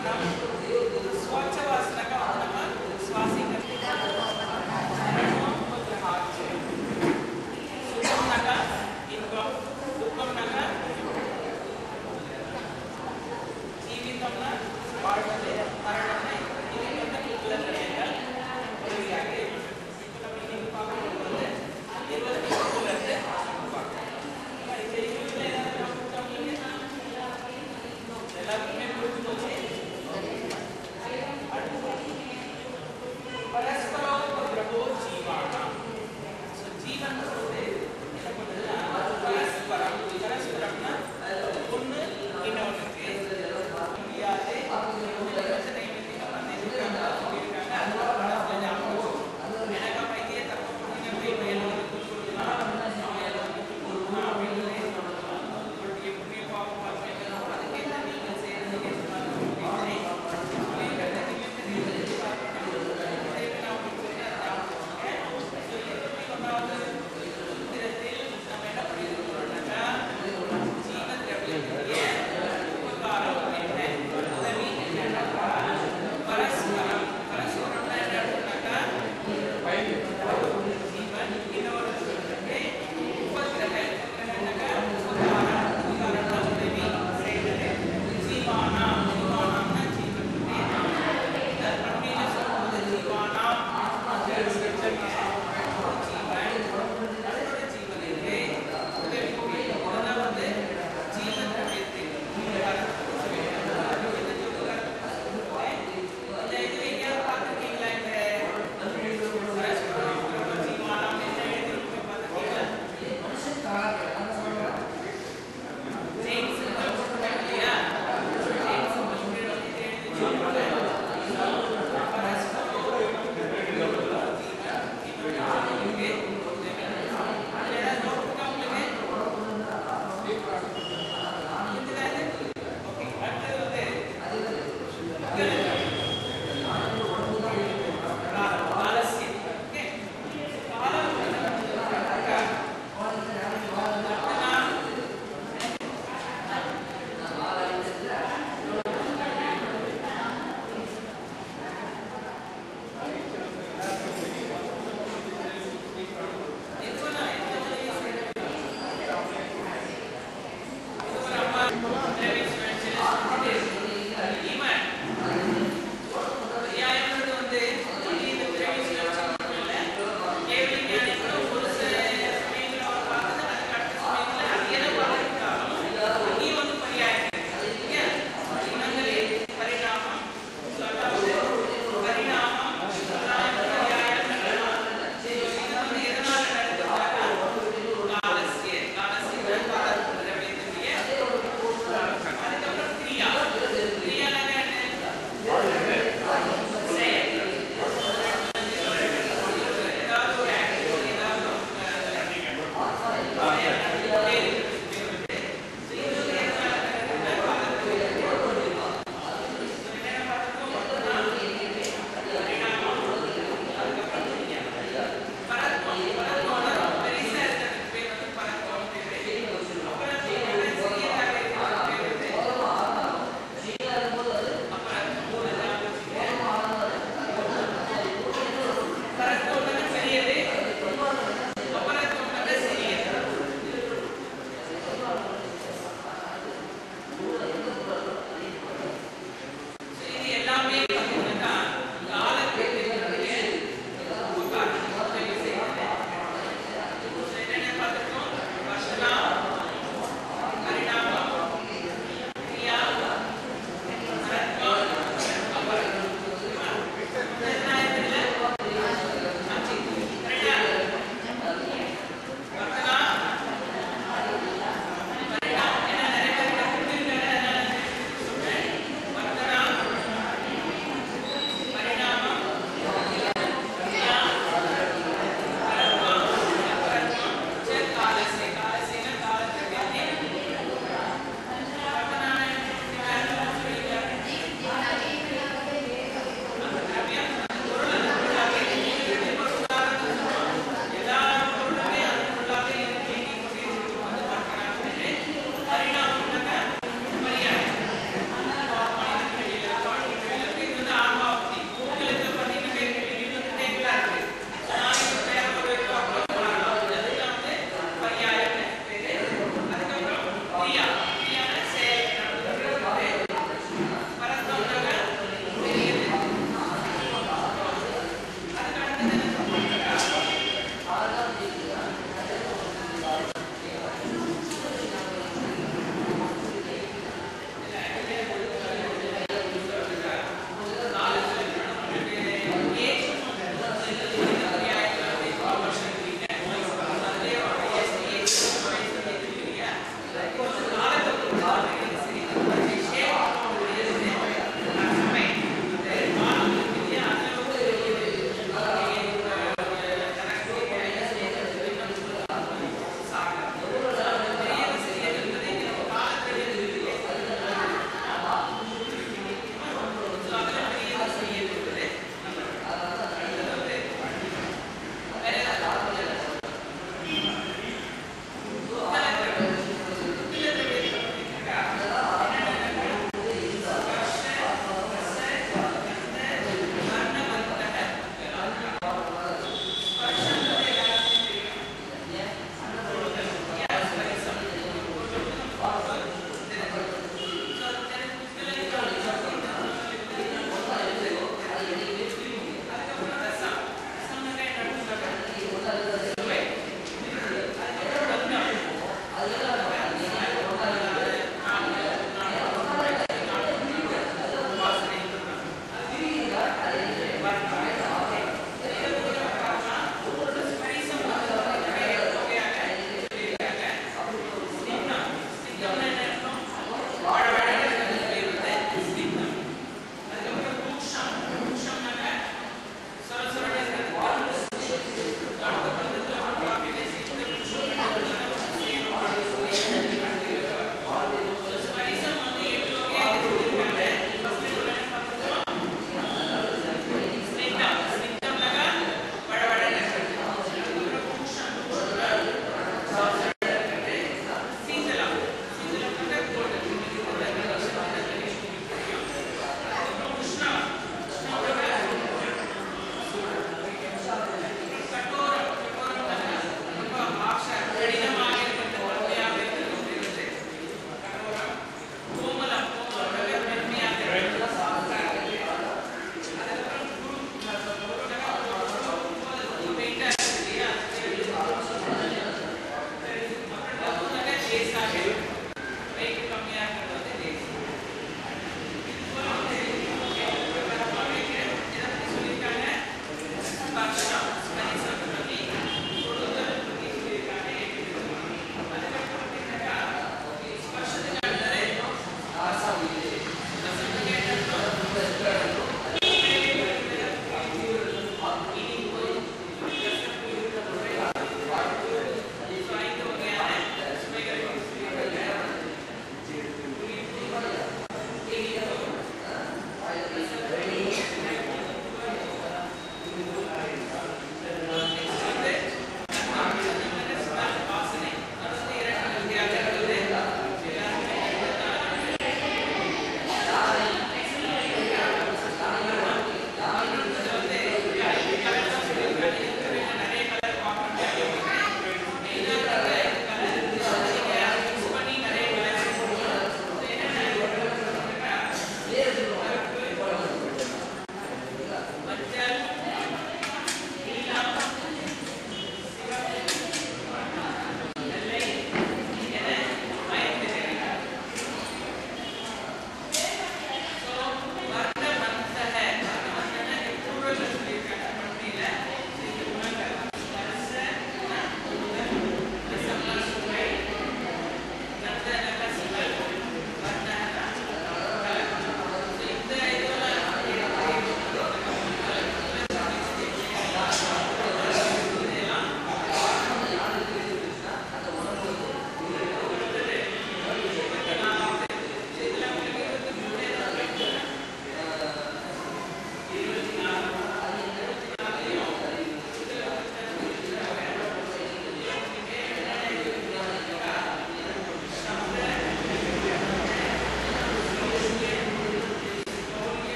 మనం స్వచ్ఛవాసనగా ఉన్నామా శ్వాసీకరణ సుఖంనగా ఇన్కం దుఃఖంనగా జీవితంలో வாழ்வது மரணமே இது வந்து குலநிலைகள் உறுதியாக இப்போ நம்ம இன்னைக்கு பார்க்க போகிறது இருபத்தி ஒன்றுலேருந்து இந்த இருபதுல ஏதாவது எல்லாருக்குமே புரிஞ்சு போச்சு பரஸ்பரோபதிரவோ ஜீவானா ஸோ ஜீவன் சொல்றது என்ன பண்ணுதுன்னா பரஸ்பரம் பரஸ்பரம்னா ஒன்று இன்னொன்றுக்கு முடியாது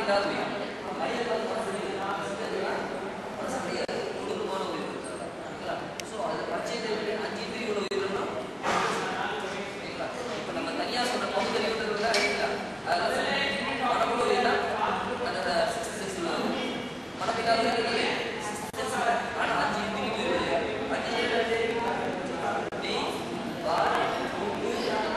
மனமில்லாத உயிர் மனிதன் வந்து மனசு மனசுன்னா மனசு கிடையாது ஒடுக்கமான உயிர் ஓகேங்களா ஸோ அது பஞ்சேந்திரிய அஞ்சு இந்திரியோட உயிரினா ஓகேங்களா இப்போ நம்ம தனியாக சொன்ன பகுத்தறிவு இருக்குல்ல அதெல்லாம் மனமுள்ள உயிர்னா அதோட சிக்ஸ்த் சென்ஸ் மனமில்லாத உயிர் இருக்குது சிக்ஸ்த் சென்ஸ் ஆனால் அஞ்சு இந்திரி உயிர் அஞ்சு இந்திரி நீ வா மூக்கு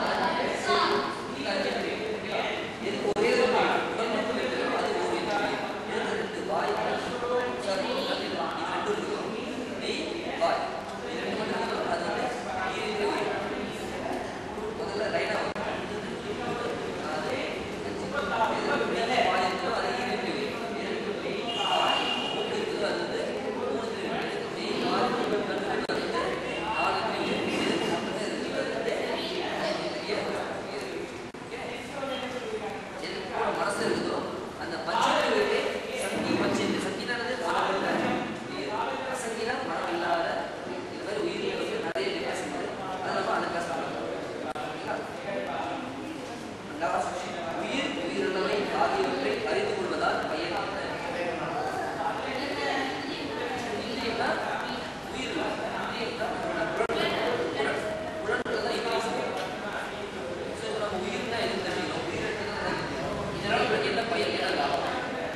இதுக்கு ஒரே ஒரு உடம்புக்கு இருக்கிற அது ஒரு இந்திரி இதுக்கு ரெண்டு வாய் சாரி இது ரெண்டு இருக்கும் நீ வாய் இது ரெண்டு மட்டும் இருக்கும் அது வந்து ஈரிந்திரி உயிர் முதல்ல லைனா அது இது வாய் இருக்கோ அது ஈரிந்திரி உயிர் இது வாய் மூக்கு இருக்கோ அது வந்து மூணு இந்திரி நீ வாய் மூக்கு கண்ணு அது வந்து நாலு இந்திரி உயிர் இது மொத்தமே இருக்கு அது வந்து இந்திரிய உயிர் எது கூட மனசு இருக்குதோ அந்த பஞ்சேந்திரியத்தை சக்தி பஞ்சேந்திர சக்தினானது மனம் இல்ல உயிர் அசக்தினா மனம் இல்லாத இது மாதிரி உயிர்களுக்கு நிறைய வித்தியாசம் இருக்கு அதை நம்ம அனுப்பியாசம் உயிர் உயிரினவை ஆகியவற்றை அறிந்து கொள்வதால் பயன் என்ன? இந்திரியம்னா உயிர் இல்லை. இந்திரியம்னா புலன். புலன். புலன்கள் தான் இந்திரிய சக்தி. ஸோ இப்போ நம்ம உயிர்னா எது தெரியும் உயிர் இதனால நமக்கு என்ன பயன் என்ன லாபம்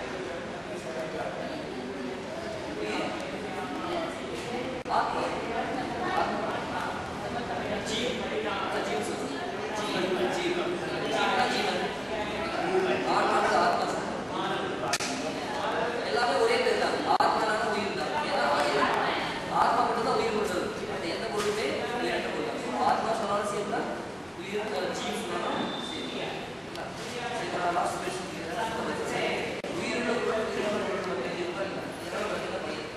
உயிர் ஆத்மா ஆத்மா ஜீவ் அதான் ஜீவ் சொல்லுங்க ஜீவன் ஜீவன் ஜீவனா ஜீவன் ஆத்மானது ஆத்மா எல்லாமே ஒரே பேர் தான் ஆத்மானான உயிர் தான் ஏன்னா ஆத்மா மட்டும் தான் உயிர் கொண்டது அது எந்த பொருளுமே உயிரற்ற பொருள் தான் ஸோ ஆத்மா சொன்னாலும் சரி தான் உயிர் ஜீவ் சொன்னாலும் சரி சரி நான் லாஸ்ட் கொஸ்டின் உயிரின பொருள் உயிரின பொருள் பற்றி இருக்கா இல்லை இதெல்லாம் பற்றி தான் பையன்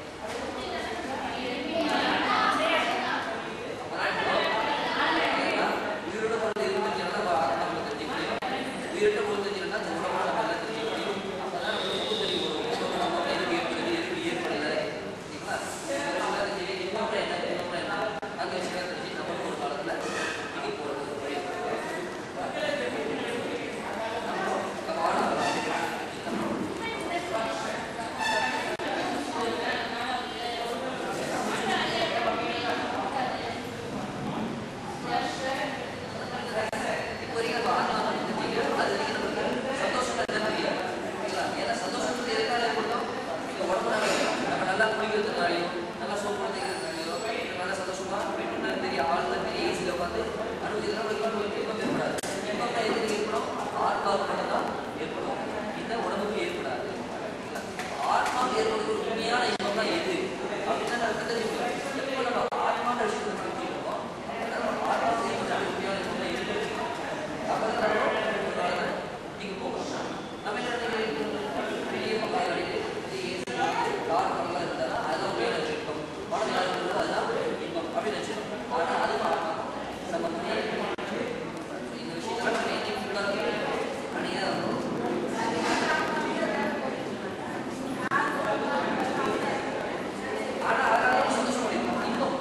உயிரோட பொருள் இருந்துச்சுன்னா நம்ம ஆத்மா நம்ம தெரிஞ்சுக்க முடியும் உயிரோட பொருள் தெரிஞ்சுன்னா அந்த உணவை நம்ம எல்லாம் தெரிஞ்சுக்க முடியும் அப்பதான் நம்ம பகுத்தறிவு வரும் உணவு நம்ம எதுக்கு ஏற்படுது எதுக்கு ஏற்படலை சரிங்களா இன்னொரு என்ன இன்னொரு என்ன அந்த விஷயம் தெரிஞ்சு நம்ம ஒரு காலத்தில் இனி போகிறது ஒரு வழி நம்ம வாழலாம் இப்போ வரைக்கும் நம்ம ஆத்மா தெரிஞ்சுக்க அது வரைக்கும் நமக்கு சந்தோஷம் தான் தெரியும் ஓகேங்களா ஏன்னா சந்தோஷம் எதுக்காக ஏற்படுத்தும் இந்த உடம்புனால நம்ம நல்லா குளிக்கிறதுனாலையும் நல்லா சோப்பு தேய்க்கிறதுனாலையோ நல்லா சந்தோஷமா பெண்ணா பெரிய ஆளுங்க பெரிய ஏசியில் உட்காந்து அனுபவிக்கிறதுனால உங்களுக்கு இன்பம் ஏற்படாது இன்பம் தான் எதுக்கு ஏற்படும் ஆத்மாவுக்கு மட்டும்தான் ஏற்படும் இந்த உடம்புக்கு ஏற்படாது ஓகேங்களா? ஆத்மாவுக்கு ஏற்படுறது ஒரு உண்மையான இன்பம் தான் எது அப்படின்னு நான் அர்த்தம் தெரிஞ்சுக்கணும் எப்போ நம்ம ஆத்மான விஷயத்தை தெரிஞ்சுக்கிறோமோ அப்போ நம்ம ஆத்மாவுக்கு ஏற்படுறது உண்மையான இன்பம் தான் எது அப்பதான் நம்ம நீங்க போகணும் நம்ம என்ன நினைக்கிறீங்க? பெரிய மக்கால் அடிக்கு பெரிய ஏசி கார் மரம்லாம் இருந்தா அதுதான் உண்மையான இன்பம் மனம் யாருக்கு அதுதான் இன்பம் அப்படின்னு நினைச்சிருக்கோம் ஆனா அது சம்பந்தமே இல்லை. இந்த விஷயத்துல நம்ம எங்கேயும் ஃபுல்லாக அணியாக இருக்கும் ஆனா அதனால நம்ம சந்தோஷம் அடையும் இன்பம்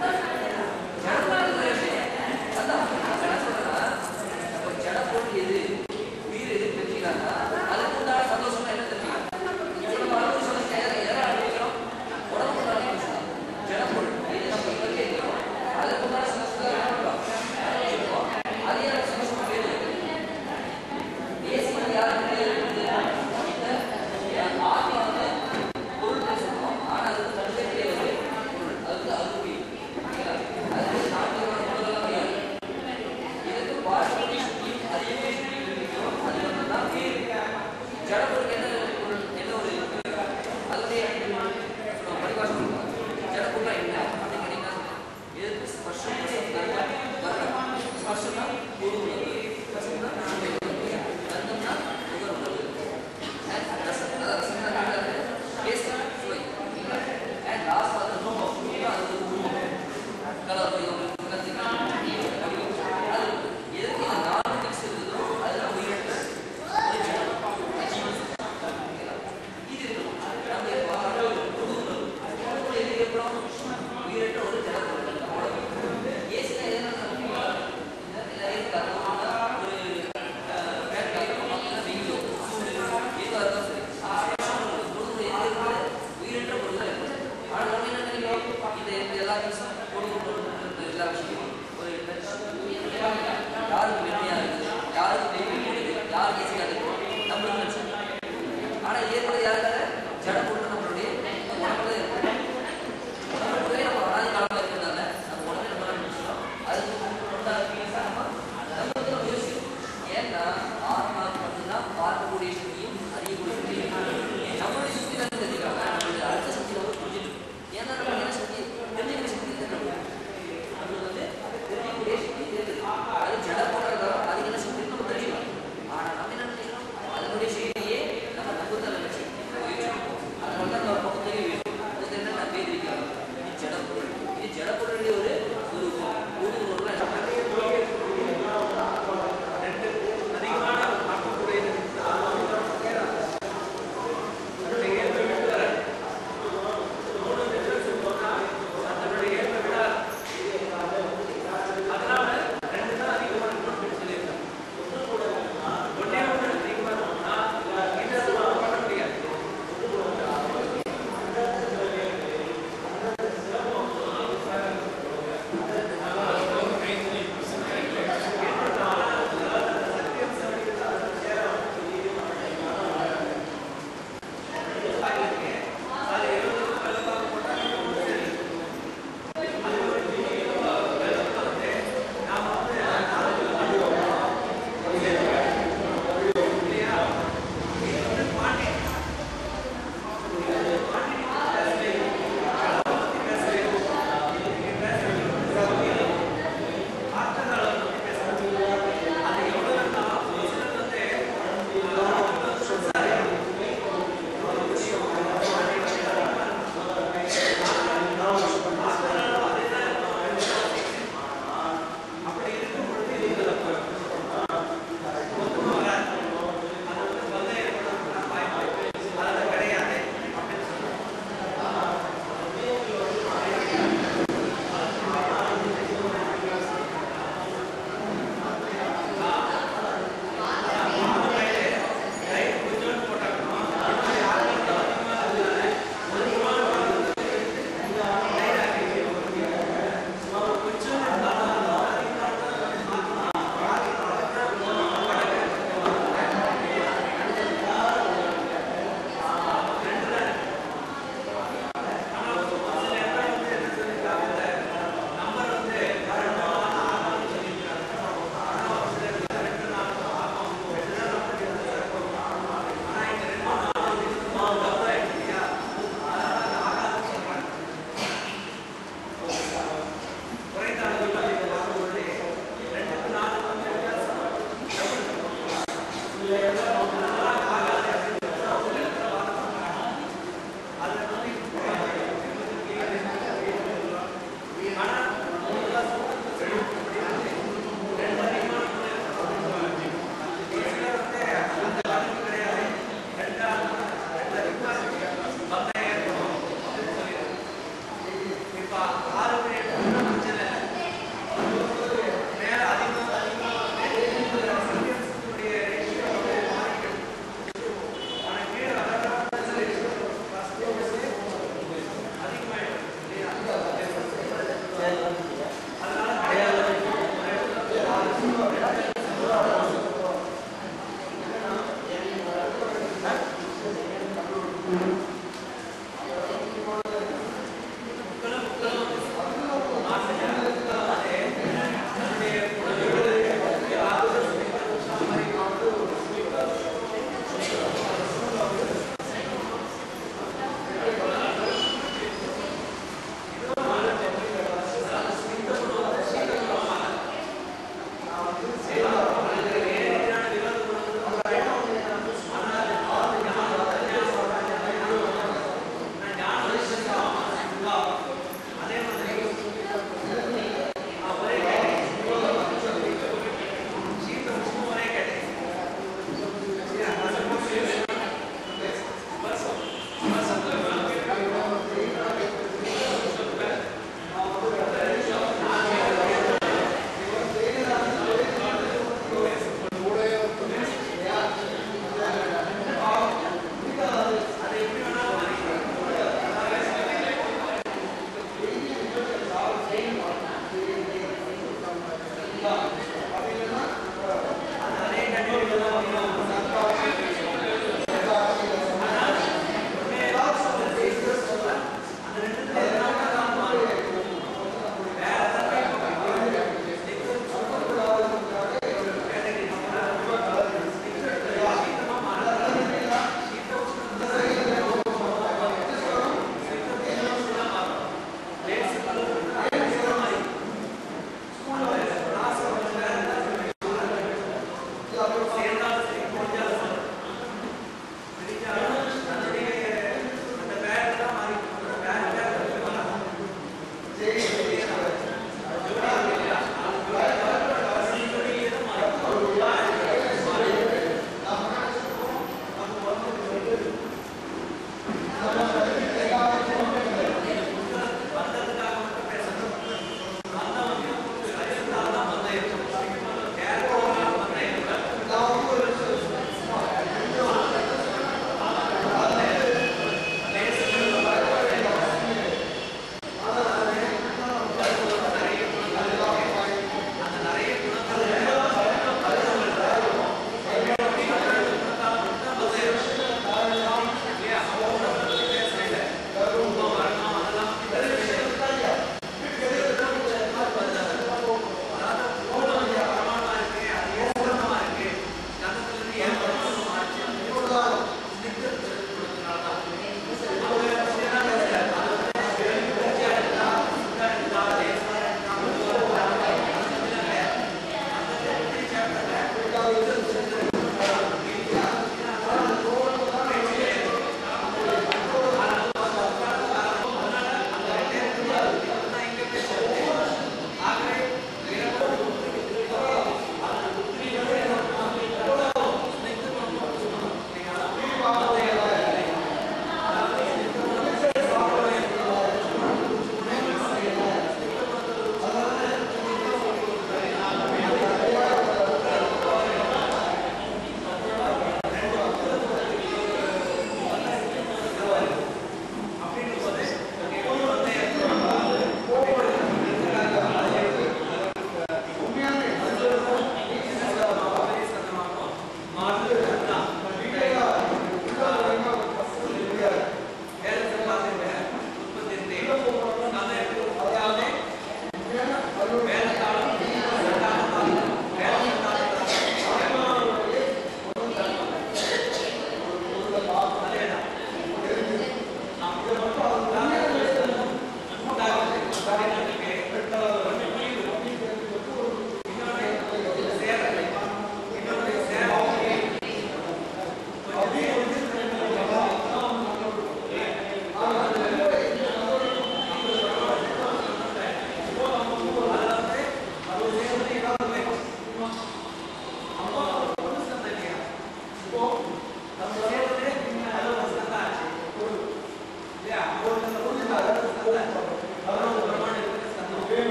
ஜடமான விஷயம் அதான் நான் என்ன சொல்றேன்னா நம்ம ஜட பொருள் எது உயிர் எது தெரிஞ்சுக்கிறாங்க அதுக்கு உண்டான சந்தோஷமா என்ன தெரிஞ்சுக்கலாம் இப்போ நம்ம அனுபவிச்சோம் எதை எதை அனுபவிக்கிறோம் உடம்பு உண்டான அனுபவிச்சலாம் ஜட பொருள் எது நம்ம இப்போ கேட்கிறோம் அதுக்கு உண்டான சந்தோஷத்தை என்ன பண்றோம் அனுபவிச்சிருக்கோம் அது எனக்கு சந்தோஷமா வேணும் தேசியம் யாருக்கு இருக்குது இந்த ஆத்மா வந்து பொருள் சொல்லுவோம் ஆனா அதுக்கு தன்மையிலே ஒரு பொருள் அதுக்கு அது உயிர் ஓகேங்களா? அதுக்கு நான்கு பொருளெல்லாம் கிடையாது இதுக்கு வாழ்க்கை சுத்தியும் அதிகமே இருக்கிறோம் அது வந்து தான் வேறு ஜடப்பொருள் என்ன பொருள் என்ன ஒரு அதனுடைய சொல்லுவோம் பரிபாஷை சொல்லுவாங்க ஜடப்பொருளா என்ன அப்படின்னு கேட்டீங்கன்னா எதுக்கு ஸ்பர்ஷம் ரசம் கந்தம் வர்ணம் ஸ்பர்ஷம்னா ஒரு உணவு ரசம்னா சுவை உணவு கந்தம்னா உகர் உணவு அண்ட் ரசம் அதாவது ரசம்னா என்னது டேஸ்ட் சுவை ஓகேங்களா அண்ட் லாஸ்ட் பார்த்து ரூபம் அது ஒரு உருவம் கலர் உங்களுக்கு கத்தினா அது எதுக்கு இந்த நாலு மிக்ஸ் இருக்குதோ அதெல்லாம் உயிரிழந்த ஒரு ஜீவன் ஜீவன் ஆனா ஏற்பது யாருக்காக ஜட பொருள் நம்மளுடைய உடம்புல இருக்கு உடம்புலயே நம்ம அனாதி காலமா இருக்கிறதால நம்ம உடம்பே நம்ம நினைச்சிடும் அதுக்கு உண்டான ஃபீலிங்ஸா நம்ம நம்ம வந்து நம்ம யோசிக்கணும் ஏன்னா ஆறு நாள் மட்டும்தான் பார்க்கக்கூடிய சக்தியும் அறியக்கூடிய சக்தியும் இருக்கு. நம்மளுடைய சக்தி தான் தெரிஞ்சுக்காம நம்மளுடைய அடுத்த சக்தி நம்ம புரிஞ்சுட்டு ஏன்னா நம்ம என்ன சக்தி தெரிஞ்சுக்கிற சக்தி இருக்கு நம்மளுக்கு நம்மளுக்கு வந்து தெரிஞ்சுக்கூடிய சக்தி இருக்குது அது ஜட போடுறதா அதுக்கு என்ன சக்தி நம்ம தெரிஞ்சுக்கலாம் ஆனா நம்ம என்ன நினைக்கிறோம் அதனுடைய சக்தியே நம்ம நம்புதல் நினைச்சு நம்ம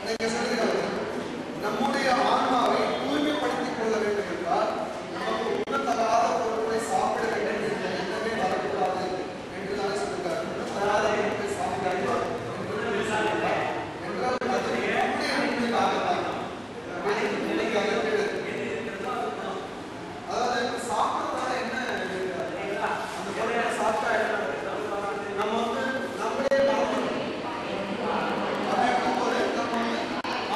நீங்க சொல்லுங்க நம்முடைய ஆன்மாவை தூய்மைப்படுத்திக் கொள்ள வேண்டும் என்றால் நமக்கு உணத்தகாத பொருட்களை சாப்பிட வேண்டும் என்ற எண்ணமே வரக்கூடாது என்று தானே சொல்லுகிறார் உணத்தகாத பொருட்களை சாப்பிட வேண்டும் என்று சொல்லுகிறார். என்றால் அது நம்முடைய நன்மைக்காகத்தான். வேறு நன்மைக்காக கிடையாது. அதாவது சாப்பிட்றதால என்ன அந்த பொருளை சாப்பிட்டா என்ன நம்ம வந்து நம்மளே மறந்துடும் அப்படி இருக்கும்போது நம்ம வந்து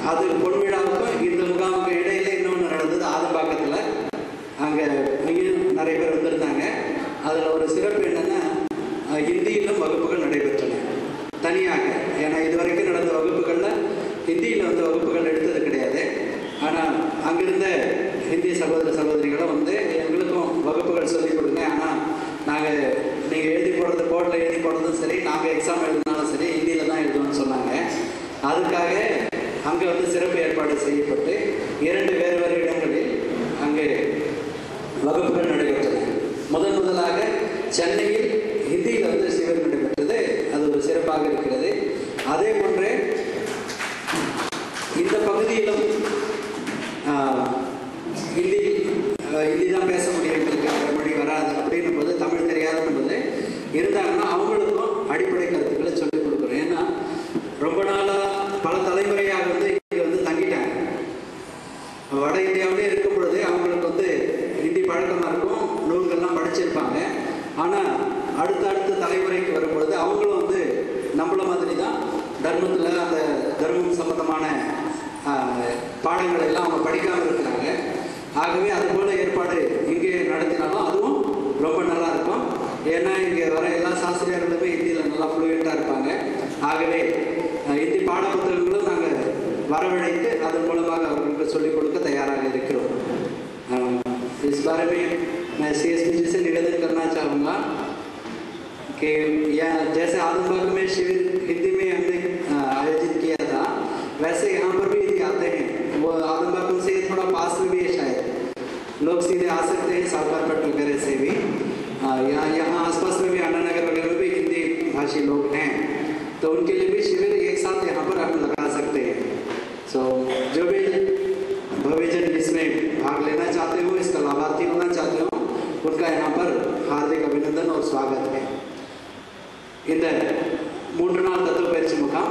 அது பொன் விழாவுக்கும் இந்த முகாமுக்கு இடையில இன்னொன்று நடந்தது ஆதம்பாக்கத்தில் அங்கே அங்கேயும் நிறைய பேர் வந்திருந்தாங்க அதில் ஒரு சிறப்பு என்னென்னா ஹிந்தியிலும் வகுப்புகள் நடைபெற்றன தனியாக ஏன்னா இதுவரைக்கும் நடந்த வகுப்புகளில் ஹிந்தியில் வந்து வகுப்புகள் எடுத்தது கிடையாது ஆனால் அங்கிருந்த ஹிந்தி சகோதர சகோதரிகளும் வந்து எங்களுக்கும் வகுப்புகள் சொல்லிக் கொடுங்க ஆனால் நாங்கள் நீங்கள் எழுதி போடுறது போர்டில் எழுதி போடுறதும் சரி நாங்கள் எக்ஸாம் எழுதினாலும் சரி ஹிந்தியில் தான் எழுதணும்னு சொன்னாங்க அதுக்காக அங்கே வந்து சிறப்பு ஏற்பாடு செய்யப்பட்டு இரண்டு வேறு வேறு இடங்களில் அங்கே வகுப்புகள் நடைபெற்றன முதன் முதலாக சென்னையில் ஹிந்தியில் வந்து சிவர் நடைபெற்றது அது ஒரு சிறப்பாக இருக்கிறது அதே போன்று இந்த பகுதியிலும் ஆஹ், ஹிந்தி ஆஹ், ஹிந்தி தான் பேச முடியும் எங்களுக்கு வேற மொழி வராது அப்படின்னும் போது தமிழ் தெரியாதுன்னும் போது இருந்தாங்கன்னா அவங்களுக்கும் அடிப்படை கருத்துக்களை சொல்லிக் கொடுக்குறோம் ஏன்னா ரொம்ப நாளாக பல தலைமுறையாக வந்து இங்கே வந்து தங்கிட்டாங்க வட இந்தியாவிலே இருக்கும் பொழுது அவங்களுக்கு வந்து ஹிந்தி பழக்கமாக இருக்கும் நூல்கள்லாம் படிச்சிருப்பாங்க ஆனால் அடுத்த அடுத்த தலைமுறைக்கு வரும்பொழுது அவங்களும் வந்து நம்மள மாதிரி தான் தர்மத்தில் அந்த தர்மம் சம்பந்தமான ஆஹ், பாடங்களை எல்லாம் அவங்க படிக்காமல் இருக்கிறாங்க ஆகவே அது போல ஏற்பாடு இங்கே நடத்தினாலும் அதுவும் ரொம்ப நல்லா இருக்கும் ஏன்னா இங்கே வர எல்லா சாஸ்திரியார்களுமே ஹிந்தியில் நல்லா ஃப்ளூயண்ட்டாக இருப்பாங்க ஆகவே அஹ், ஹிந்தி பாடப்புத்தகங்களும் நாங்கள் வரவழைத்து அதன் மூலமாக அவர்களுக்கு சொல்லிக் கொடுக்க தயாராக இருக்கிறோம் अम, इस बारे में मैं सी एस पी जी से निवेदन करना चाहूँगा कि यह जैसे आदमबाग में शिविर हिंदी में हमने अ, आयोजित किया था वैसे यहाँ पर भी यदि आते हैं वो आदमबाग से थोड़ा पास में भी है शायद लोग सीधे आ सकते हैं सावकारपट वगैरह से भी अ, यहाँ यहाँ आसपास में भी अन्ना नगर वगैरह में भी हिंदी भाषी लोग हैं तो उनके लिए भी शिविर एक साथ यहाँ पर हम लगा सकते हैं सो जो भी भविजन इसमें भाग लेना चाहते हो इसका लाभार्थी होना चाहते हो उनका यहाँ पर हार्दिक अभिनंदन और स्वागत है இந்த மூன்று நாள் தத்துவ பயிற்சி முகாம்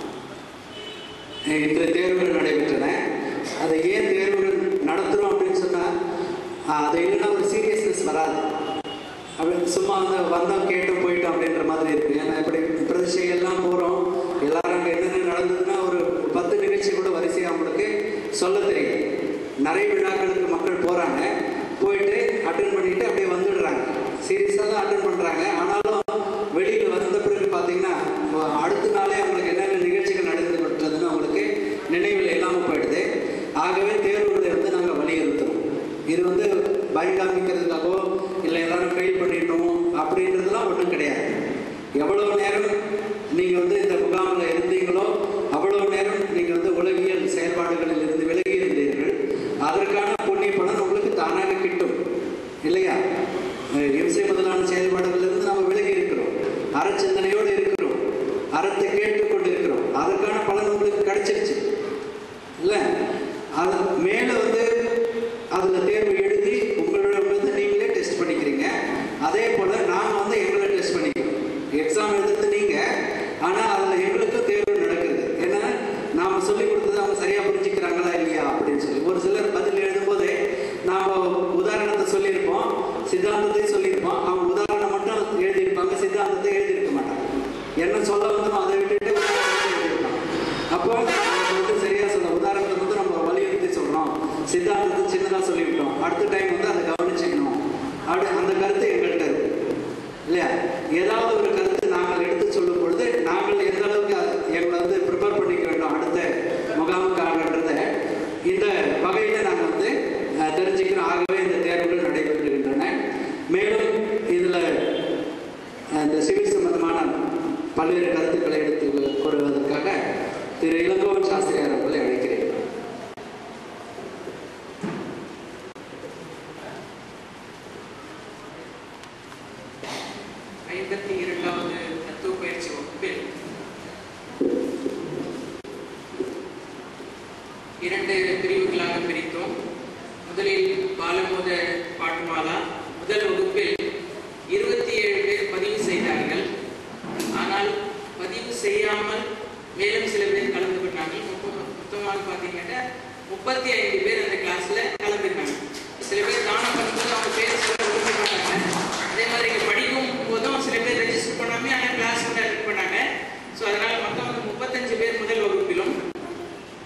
இன்று தேர்வுகள் நடைபெற்றன அதை ஏன் தேர்வுகள் நடத்துகிறோம் அப்படின்னு சொன்னால் அது இல்லைன்னா ஒரு சீரியஸ்னஸ் வராது அப்படி சும்மா வந்து வந்தோம் கேட்டோம் போயிட்டோம் அப்படின்ற மாதிரி இருக்கு ஏன்னா இப்படி பிரதிஷ்டைகள்லாம் போகிறோம் எல்லாரும் அங்கே என்னென்ன நடந்ததுன்னா ஒரு பத்து நிகழ்ச்சி கூட வரிசையாக அவங்களுக்கு சொல்ல தெரியும் நிறைய விழாக்களுக்கு மக்கள் போகிறாங்க போயிட்டு அட்டன் பண்ணிட்டு அப்படியே வந்துடுறாங்க சீரியஸாக தான் அட்டன் பண்ணுறாங்க ஆனாலும் வெளியில் வந்த பிறகு பார்த்தீங்கன்னா அஹ் அடுத்த நாளே அவங்களுக்கு என்னென்ன நிகழ்ச்சிகள் நடந்துவிட்டதுன்னு அவங்களுக்கு நினைவில் இல்லாமல் போயிடுது ஆகவே தேர்வுகளை வந்து நாங்கள் வலியுறுத்துறோம் இது வந்து பயம் காமிக்கிறதுக்காகவோ இல்லை எல்லாரும் ஃபெயில் பண்ணிடணும் அப்படின்றதுலாம் ஒன்றும் கிடையாது எவ்வளவு நேரம் நீங்கள் வந்து இந்த முகாமில் இருந்தீங்களோ அவ்வளவு நேரம் நீங்கள் வந்து உலகியல் செயல்பாடுகளில் இருந்து விலகி இருந்தீர்கள் அதற்கான புண்ணிய பலன் உங்களுக்கு தானாக கிட்டும் இல்லையா அஹ் இம்சை முதலான செயல்பாடுகளிலிருந்து நம்ம விலகி இருக்கிறோம் அறச்சிந்தனையோடு இருக்கிறோம் அறத்தை கேட்டுக்கொண்டு இருக்கிறோம் அதற்கான பலன் உங்களுக்கு கிடைச்சிருச்சு இல்லை அது மேலே வந்து அதில் தேர்வு எழுதி உங்களோட வந்து நீங்களே டெஸ்ட் பண்ணிக்கிறீங்க அதே போல் நாங்கள் வந்து எங்களை டெஸ்ட் பண்ணிக்கிறோம் எக்ஸாம் எழுதுறது நீங்கள் ஆனால் அதில் எங்களுக்கும் தேர்வு நடக்குது ஏன்னா நாம் சொல்லி கொடுத்தது அவங்க சரியாக புரிஞ்சுக்கிறாங்களா இல்லையா அப்படின்னு சொல்லி ஒரு சிலர் பதில் எழுதும்போதே நாம் உதாரணத்தை சொல்லியிருப்போம் சித்தாந்தத்தை சொல்லியிருப்போம் அவங்க உதாரணம் மட்டும் எழுதியிருப்பாங்க சித்தாந்தத்தை எழுதியிருக்க மாட்டாங்க என்ன சொல்ல வந்தோம் அதை விட்டுட்டு உதாரணத்தை எழுதியிருப்பாங்க அப்போ அவங்க வந்து சரியா சொல்ல உதாரணத்தை வந்து நம்ம வலியுறுத்தி சொல்றோம் சித்தாந்தத்தை சின்னதாக சொல்லிவிட்டோம் அடுத்த டைம் வந்து அதை கவனிச்சுக்கணும் அப்படி அந்த கருத்து எங்கள்கிட்ட இருக்கு இல்லையா ஏதாவது ஒரு கருத்து நாங்கள் எடுத்து சொல்லும் பொழுது நாங்கள் எந்த அளவுக்கு அதை- எங்களை வந்து ப்ரிப்பேர் பண்ணிக்க வேண்டும் அடுத்த முகாமுக்காகன்றத இந்த வகையில் நாங்கள் வந்து அஹ், தெரிஞ்சுக்கிறோம் ஆகவே இந்த தேர்வுகள் நடைபெறுகின்றன மேலும் இதில் இந்த சிவில் சம்பந்தமான பல்வேறு கருத்துக்களை எடுத்து கூறுவதற்காக திரு இளங்கோவன் சாஸ்திரியார் அவர்களை அழைக்கிறேன் ஐம்பத்தி இரண்டாவது தத்துவ பயிற்சி வகுப்பில் இரண்டு பிரிவுகளாக பிரித்தோம் முதலில் பாலமோத பாட்டுமாலா முதல் வகுப்பில் இருபத்தி ஏழு பேர் பதிவு செய்தார்கள் ஆனால் பதிவு செய்யாமல் மேலும் சில பேர் கலந்து கொண்டார்கள் மொத்தம் மொத்தமாக பார்த்தீங்கன்னா முப்பத்தி ஐந்து பேர் அந்த கிளாஸ்ல கலந்துருக்காங்க சில பேர் தானம் பண்ணும்போது அவங்க பேர் சொல்ல விரும்ப மாட்டாங்க அதே மாதிரி இங்கே படிக்கும் போதும் சில பேர் ரெஜிஸ்டர் பண்ணாமே ஆனால் கிளாஸ் கூட அட்டென்ட் பண்ணாங்க ஸோ அதனால் மொத்தம் வந்து முப்பத்தஞ்சு பேர் முதல் வகுப்பிலும் அதில்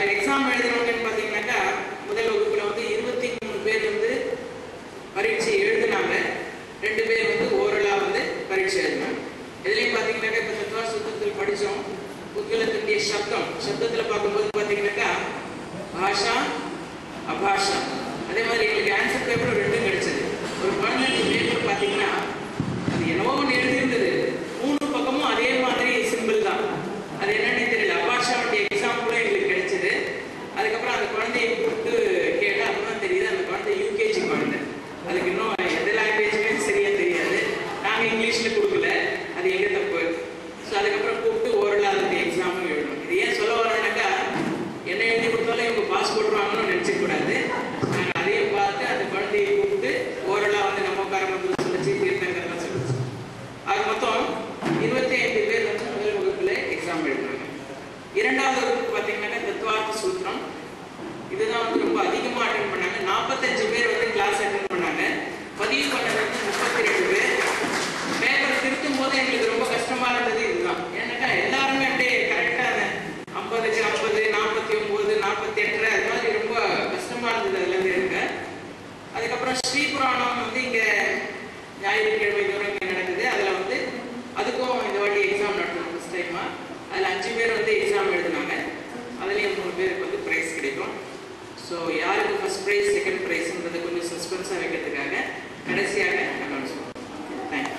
அதில் எக்ஸாம் எழுதுனவங்கன்னு பார்த்தீங்கன்னாக்கா முதல் வகுப்பில் வந்து இருபத்தி மூணு பேர் வந்து பரீட்சை எழுதினாங்க ரெண்டு பேர் வந்து ஓரலாக வந்து பரீட்சை எழுதினாங்க இதுலேயும் பார்த்தீங்கன்னாக்கா இப்போ தத்துவா சுத்தத்தில் படித்தோம் உத்கலத்தினுடைய சப்தம் சப்தத்தில் பார்க்கும்போது பார்த்தீங்கன்னாக்கா பாஷா அபாஷா அதே மாதிரி எங்களுக்கு ஆன்சர் பேப்பர் ரெண்டும் கிடைச்சது ஒரு பதினெட்டு பேப்பர் பார்த்தீங்கன்னா அது என்னவோ ஒன்று எழுதியிருந்தது மூணு பக்கமும் அதே மாதிரி சிம்பிள் தான் அது என்னன்னு தெரியல அபாஷாவுடைய எக்ஸாம் கூட எங்களுக்கு கிடைச்சது அதுக்கப்புறம் அந்த குழந்தைய கூப்பிட்டு கேட்டால் அப்பதான் தெரியுது அந்த குழந்தை யூகேஜி குழந்தை அதுக்கு இன்னும் எந்த லாங்குவேஜுமே சரியா தெரியாது நாங்கள் இங்கிலீஷில் கொடுக்கல அது எங்க தப்பு ஸோ அதுக்கப்புறம் கூப்பிட்டு ஓரலாக அதுக்கு எக்ஸாமும் எழுதணும் இது ஏன் சொல்ல வரோம்னாக்கா என்ன எழுதி கொடுத்தாலும் இவங்க பாஸ் போட்டுருவாங்கன்னு நினச்சிக்க கூடாது நாங்கள் அதையும் பார்த்து அந்த குழந்தையை கூப்பிட்டு ஓரலாக வந்து நம்ம உட்காரமத்தில் சொல்லிச்சு தீர்த்தங்கர்லாம் சொல்லிச்சு ஆக மொத்தம் இருபத்தி ஐந்து பேர் வந்து முதல் வகுப்பில் எக்ஸாம் எழுதினாங்க இரண்டாவது வகுப்பு பார்த்தீங்கன்னாக்கா தத்துவார்த்த சூத்திரம் இதுதான் வந்து ரொம்ப அதிகமாக அட்டன் பண்ணாங்க நாற்பத்தஞ்சு பேர் வந்து கிளாஸ் அட்டன் பண்ணாங்க பதிவு பண்ணது வந்து முப்பத்தி ரெண்டு பேர் பேப்பர் திருத்தும் போது எங்களுக்கு ரொம்ப கஷ்டமா இருந்தது இதுதான் ஏன்னாக்கா எல்லாருமே அப்படியே கரெக்டாக ஐம்பதுக்கு ஐம்பது நாற்பத்தி ஒம்பது நாற்பத்தி எட்டு அது மாதிரி ரொம்ப கஷ்டமா இருந்தது அதில் இருக்க அதுக்கப்புறம் ஸ்ரீபுராணம் வந்து இங்கே ஞாயிற்றுக்கிழமை தோறும் இங்கே நடக்குது அதில் வந்து அதுக்கும் இந்த வாட்டி எக்ஸாம் நடத்தணும் ஃபஸ்ட் டைமாக அதில் அஞ்சு பேர் வந்து எக்ஸாம் எழுதினாங்க அதுலேயும் மூணு பேருக்கு வந்து ப்ரைஸ் கிடைக்கும் ஸோ யாருக்கு ஃபர்ஸ்ட் ப்ரைஸ் செகண்ட் ப்ரைஸ்ன்றதை கொஞ்சம் சஸ்பென்ஸாக வைக்கிறதுக்காக கடைசியாக அனௌன்ஸ் பண்ணுவோம் தேங்க்யூ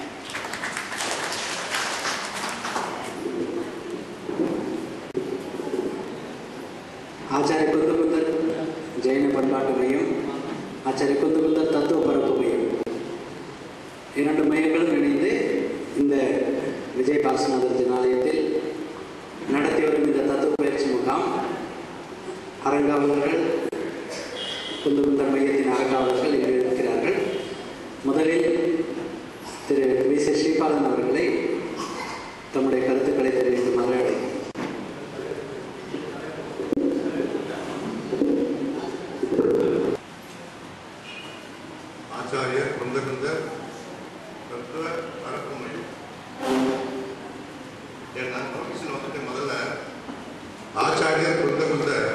ஆச்சாரிய குந்துகுந்தர் ஜெயின பண்பாட்டு மையம் ஆச்சாரிய குந்துகுந்தர் தத்துவ பரப்பு மையம் இரண்டு மையங்களும் இணைந்து இந்த விஜய் பாலசநாதர் ஜனாலயத்தில் நடத்தி வரும் இந்த தத்துவ பயிற்சி முகாம் அரங்காவலர்கள் குந்துகுந்தர் மையத்தின் அரங்காவலர்கள் இங்கு இருக்கிறார்கள் முதலில் திரு வி சி ஸ்ரீபாலன் அவர்களை தம்முடைய கருத்துக்களை தெரிவிக்குமாறு அழைக்கிறேன் ஆச்சாரியர் குந்தகுந்தர் தத்துவ பரப்பு மையம் ஏன் நான் நோட்டீஸில் வந்துட்டு முதல்ல ஆச்சாரியர் குந்தகுந்தர்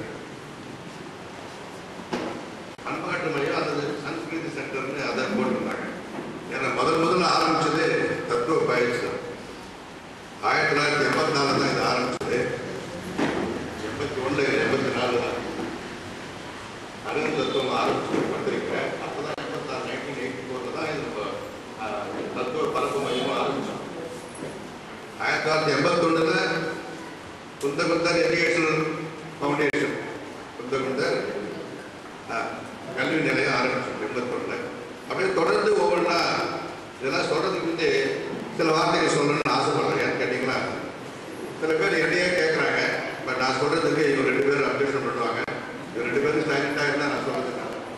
பண்பாட்டு மையம் அல்லது சன்ஸ்கிருதி சென்டர்னு அதை போட்டிருந்தாங்க ஏன்னா முதல் முதல்ல ஆரம்பிச்சது தத்துவ பயிற்சி தான் ஆயிரத்தி தொள்ளாயிரத்தி எண்பத்தி நாலு தான் இது ஆரம்பிச்சது எண்பத்தி ஒன்று எண்பத்தி நாலு தான் அருண் தத்துவம் ஆரம்பிச்சு பத்திரிக்கை அப்பதான் எண்பத்தாறு நைன்டீன் எயிட்டி ஃபோரில் தான் இது நம்ம, ஆஹ், தத்துவ பரப்பு மையமாக ஆரம்பிச்சோம் ஆயிரத்தி தொள்ளாயிரத்தி எண்பத்தொன்னில் குந்தகுந்தர் எஜுகேஷனல் ஃபவுண்டேஷன் குந்தகுந்தர் ஆஹ், கல்வி நிலையம் ஆரம்பிச்சோம் எண்பத்தொன்னில் அப்படியே தொடர்ந்து ஒவ்வொன்றா இதெல்லாம் சொல்கிறதுக்கு வந்து சில வார்த்தைகள் சொல்லணும்னு ஆசைப்படுறேன் ஏன்னு கேட்டிங்கன்னா சில பேர் என்னையே கேட்குறாங்க பட் நான் சொல்கிறதுக்கு இவங்க ரெண்டு பேரும் அப்டேஷன் பண்ணுவாங்க இவங்க ரெண்டு பேரும் சைலண்டாக இருந்தால் நான் சொல்கிறதுக்கு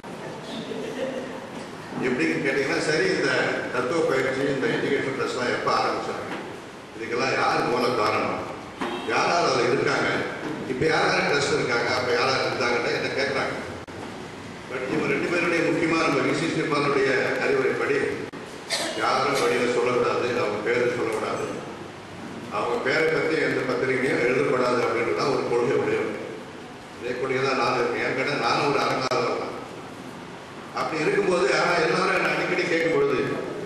எப்படின்னு கேட்டிங்கன்னா சரி இந்த தத்துவ பயிற்சி இந்த எஜுகேஷன் ட்ரெஸ்லாம் எப்போ ஆரம்பிச்சாங்க இதுக்கெல்லாம் யார் மூல காரணம் யார் யார் அதில் இருக்காங்க இப்போ யார் யார் ட்ரெஸ் இருக்காங்க அப்போ யார் யார் இருந்தாங்கன்னு என்ன கேட்குறாங்க பட் இவங்க ரெண்டு பேருடைய முக்கியமாக நம்ம விசி சிப்பானுடைய அறிவுரைப்படி யாரும் வழியில் சொல்லக்கூடாது அவங்க பேர் சொல்லக்கூடாது அவங்க பேரை பற்றி எந்த பத்திரிகையும் எழுதக்கூடாது அப்படின்றது தான் ஒரு கொள்கை உடையவர் இதே கொள்கை தான் நான் இருக்கேன் ஏற்கனவே நானும் ஒரு அரங்காளர் தான் அப்படி இருக்கும்போது ஆனால் எல்லாரும் என்னை அடிக்கடி கேட்கும்பொழுது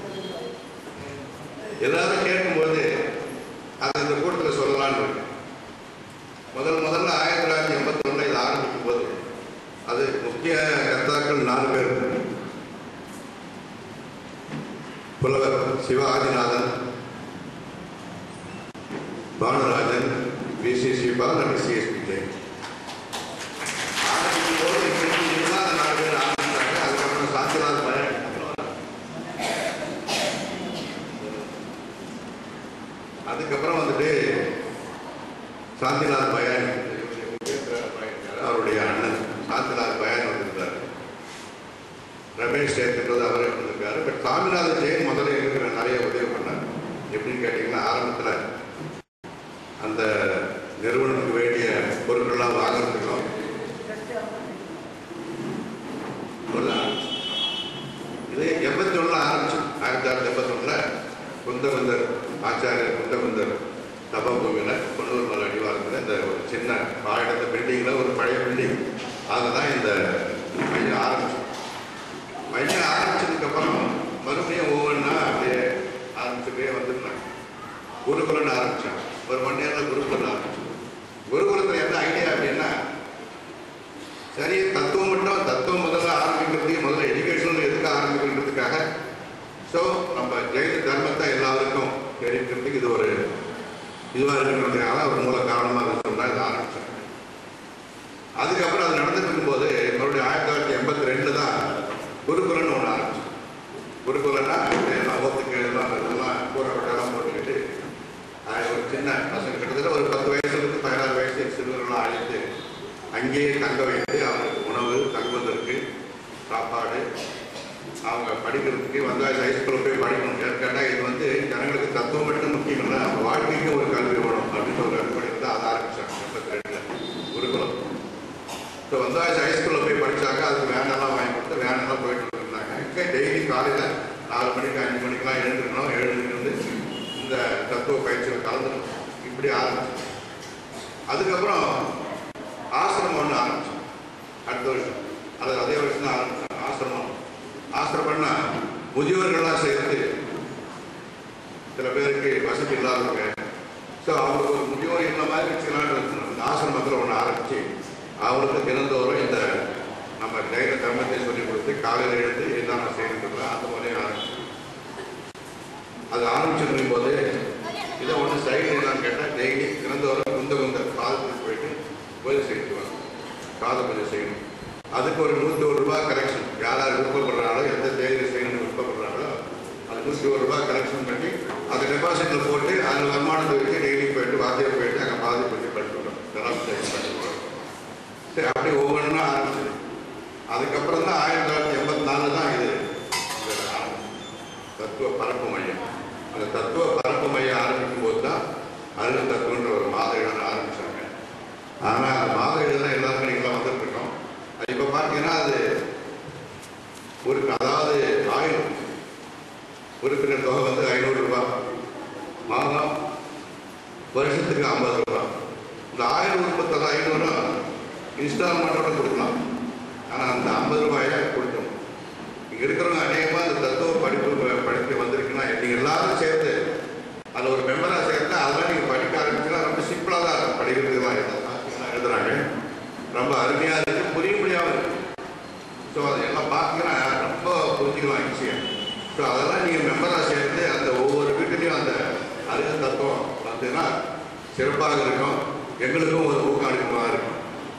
எல்லாரும் கேட்கும்போது அதை இந்த கூட்டத்தில் சொல்லலாம்னு இருக்கு முதல் முதல்ல ஆயிரத்தி தொள்ளாயிரத்தி எண்பத்தி ஒன்றில் இதை ஆரம்பிக்கும் போது அது முக்கிய கர்த்தாக்கள் நாலு பேர் புலவர் Siva Adinathan Bhanurajan V C Sibal and CSP Jain ஆரம்பிக்கும் போது இப்படி இல்லாத நாலு பேர் ஆரம்பிச்சாங்க அதுக்கப்புறம் சாத்தியநாத் பயம் அதுக்கப்புறம் வந்துட்டு சாந்திநாத் பயான் அவருடைய அண்ணன் சாந்திநாத் பயான் வந்திருந்தார் ரமேஷ் சேர்த்துன்றது அவரே வந்திருக்காரு பட் சாமிநாத ஜெயின் முதல்ல இருக்கிற நிறைய உதவி பண்ணார் எப்படின்னு கேட்டிங்கன்னா ஆரம்பத்தில் அந்த நிறுவனத்துக்கு வேண்டிய பொருட்கள்லாம் வாங்குறதுக்கும் ஒரு இது எண்பத்தி ஒன்றில் ஆரம்பிச்சு ஆயிரத்தி தொள்ளாயிரத்தி எண்பத்தி ஒன்றில் குந்தகுந்தர் ஆச்சாரியர் குந்தகுந்தர் தபபூமியில் பொன்னூர் மலை அடிவாரத்தில் இந்த ஒரு சின்ன பாய் அடுத்த பில்டிங்கில் ஒரு பழைய பில்டிங் அதில் தான் இந்த மையம் ஆரம்பிச்சோம் மையம் ஆரம்பிச்சதுக்கப்புறம் மறுபடியும் ஒவ்வொன்றா அப்படியே ஆரம்பிச்சுட்டே வந்துருந்தாங்க குருகுலன்னு ஆரம்பித்தோம் ஒரு ஒன் இயரில் குருகுலம் ஆரம்பிச்சோம் குருகுலத்தில் என்ன ஐடியா அப்படின்னா சரி தத்துவம் மட்டும் தத்துவம் முதல்ல ஆரம்பிக்கிறதுக்கு முதல்ல எஜுகேஷன் எதுக்கு ஆரம்பிக்கிறதுக்காக ஸோ நம்ம ஜெயித தர்மத்தை எல்லாருக்கும் தெரிவிக்கிறதுக்கு இது ஒரு இதுவாக இருக்கிறதுக்காக ஒரு மூல காரணமாக சொன்னா இது ஆரம்பிச்சாங்க அதுக்கப்புறம் அது நடந்துட்டு இருக்கும்போது மறுபடியும் ஆயிரத்தி தொள்ளாயிரத்தி எண்பத்தி ரெண்டு தான் குருகுலன்னு ஒன்று ஆரம்பிச்சோம் குருகுலன்னா எல்லாம் ஒத்துக்கு எல்லாம் இதெல்லாம் கூறப்பட்டெல்லாம் போட்டுக்கிட்டு அது ஒரு சின்ன பசங்க கிட்டத்தட்ட ஒரு பத்து வயசுலேருந்து பதினாறு வயசு சிறுவர்களாம் அழைத்து அங்கேயே தங்க வைத்து அவங்களுக்கு உணவு தங்குவதற்கு சாப்பாடு அவங்க படிக்கிறதுக்கு வந்தால் ஹைஸ்கூலில் போய் படிக்கணும் ஏன்னு கேட்டால் இது வந்து ஜனங்களுக்கு தத்துவம் மட்டும் முக்கியம் இல்லை அவங்க வாழ்க்கைக்கும் ஒரு கல்வி வேணும் அப்படின்னு ஒரு அடிப்படையில் தான் அதை ஆரம்பிச்சாங்க எண்பத்தி ரெண்டில் குருகுலம் ஸோ வந்தாச்சு ஹைஸ்கூலில் போய் படித்தாங்க அதுக்கு வேனெல்லாம் வாங்கி கொடுத்து வேனெல்லாம் போயிட்டு இருந்தாங்க இங்கே டெய்லி காலையில் நாலு மணிக்கு அஞ்சு மணிக்கெல்லாம் எழுந்திருக்கணும் எழுந்திருந்து இந்த தத்துவ பயிற்சியில் கலந்துக்கணும் இப்படி ஆரம்பிச்சு அதுக்கப்புறம் ஆசிரமம் ஒன்று ஆரம்பிச்சோம் அடுத்த வருஷம் அது அதே வருஷம் தான் ஆரம்பிச்சோம் ஆசிரமம் ஆசிரமம்னா முதியோர்கள்லாம் சேர்த்து சில பேருக்கு வசதி இல்லாதவங்க ஸோ அவங்களுக்கு ஒரு முதியோர் இந்த மாதிரி வச்சுக்கலான்னு இருக்கணும் இந்த ஆசிரமத்தில் ஒன்று ஆரம்பித்து அவங்களுக்கு தினந்தோறும் இந்த நம்ம தைரிய தர்மத்தை சொல்லி கொடுத்து காலையில் எழுந்து என்னென்ன செய்யணுங்களோ அந்த மாதிரி ஆரம்பிச்சு அது ஆரம்பிச்சிருக்கும் போது இதை ஒன்று சைடு என்னன்னு கேட்டால் டெய்லி தினந்தோறும் குந்த குந்த காலத்துக்கு போயிட்டு பூஜை செய்யணும் காத பூஜை செய்யணும் அதுக்கு ஒரு நூற்றி ஒரு ரூபாய் கலெக்ஷன் யார் யார் விருப்பப்படுறாங்களோ எந்த தேதியில் செய்யணும்னு விருப்பப்படுறாங்களோ அது நூற்றி ஒரு ரூபாய் கலெக்ஷன் பண்ணி அதை டெபாசிட்டில் போட்டு அதில் வருமானத்தை வச்சு டெய்லி போயிட்டு வாத்தியம் போயிட்டு அங்கே பாதி பண்ணி படிச்சுக்கிறோம் இதெல்லாம் பண்ணிக்கிறோம் சரி அப்படி ஒவ்வொன்றா ஆரம்பிச்சது அதுக்கப்புறம் தான் ஆயிரத்தி தொள்ளாயிரத்தி எண்பத்தி நாலில் தான் இது இந்த ஆரம்பிச்சது. தத்துவ பரப்பு மையம் அந்த தத்துவ பரப்பு மையம் ஆரம்பிக்கும் போது தான் அருள் தத்துவன்ற ஒரு மாத இதழ் ஆரம்பிச்சாங்க ஆனால் அந்த மாத இதழ் எல்லாருக்கும் நீங்களாம் வந்துட்டு இருக்கோம் அது இப்போ பார்த்தீங்கன்னா அது ஒரு அதாவது ஆயிரம் உறுப்பினர் தொகை வந்து ஐநூறு ரூபாய் மாதம் வருஷத்துக்கு ஐம்பது ரூபாய் இந்த ஆயிரம் உற்பத்தி ஐநூறு இன்ஸ்டால்மெண்ட்டோட கொடுக்கலாம் ஆனால் அந்த ஐம்பது ரூபாயை கொடுக்கணும் இங்கே இருக்கிறவங்க அநேகமாக அந்த தத்துவ படிப்பு ப- படிக்க வந்திருக்குன்னா நீங்கள் எல்லாரும் சேர்த்து அதில் ஒரு மெம்பராக சேர்த்து அதெல்லாம் நீங்கள் படிக்க ஆரம்பிச்சுன்னா ரொம்ப சிம்பிளாக தான் இருக்கும் படிக்கிறதுக்கெல்லாம் எழுதுறாங்க எழுதுறாங்க ரொம்ப அருமையாக இருக்குது புரியும்படியாகவும் இருக்குது ஸோ அது எல்லாம் பார்த்தீங்கன்னா ரொம்ப புரிஞ்சுக்கலாம் ஈஸியாக ஸோ அதெல்லாம் நீங்கள் மெம்பராக சேர்ந்து அந்த ஒவ்வொரு வீட்டுலேயும் அந்த அருக தத்துவம் வந்ததுன்னா சிறப்பாக இருக்கும் எங்களுக்கும் ஒரு ஊக்கம் அளிக்கமாக இருக்கும்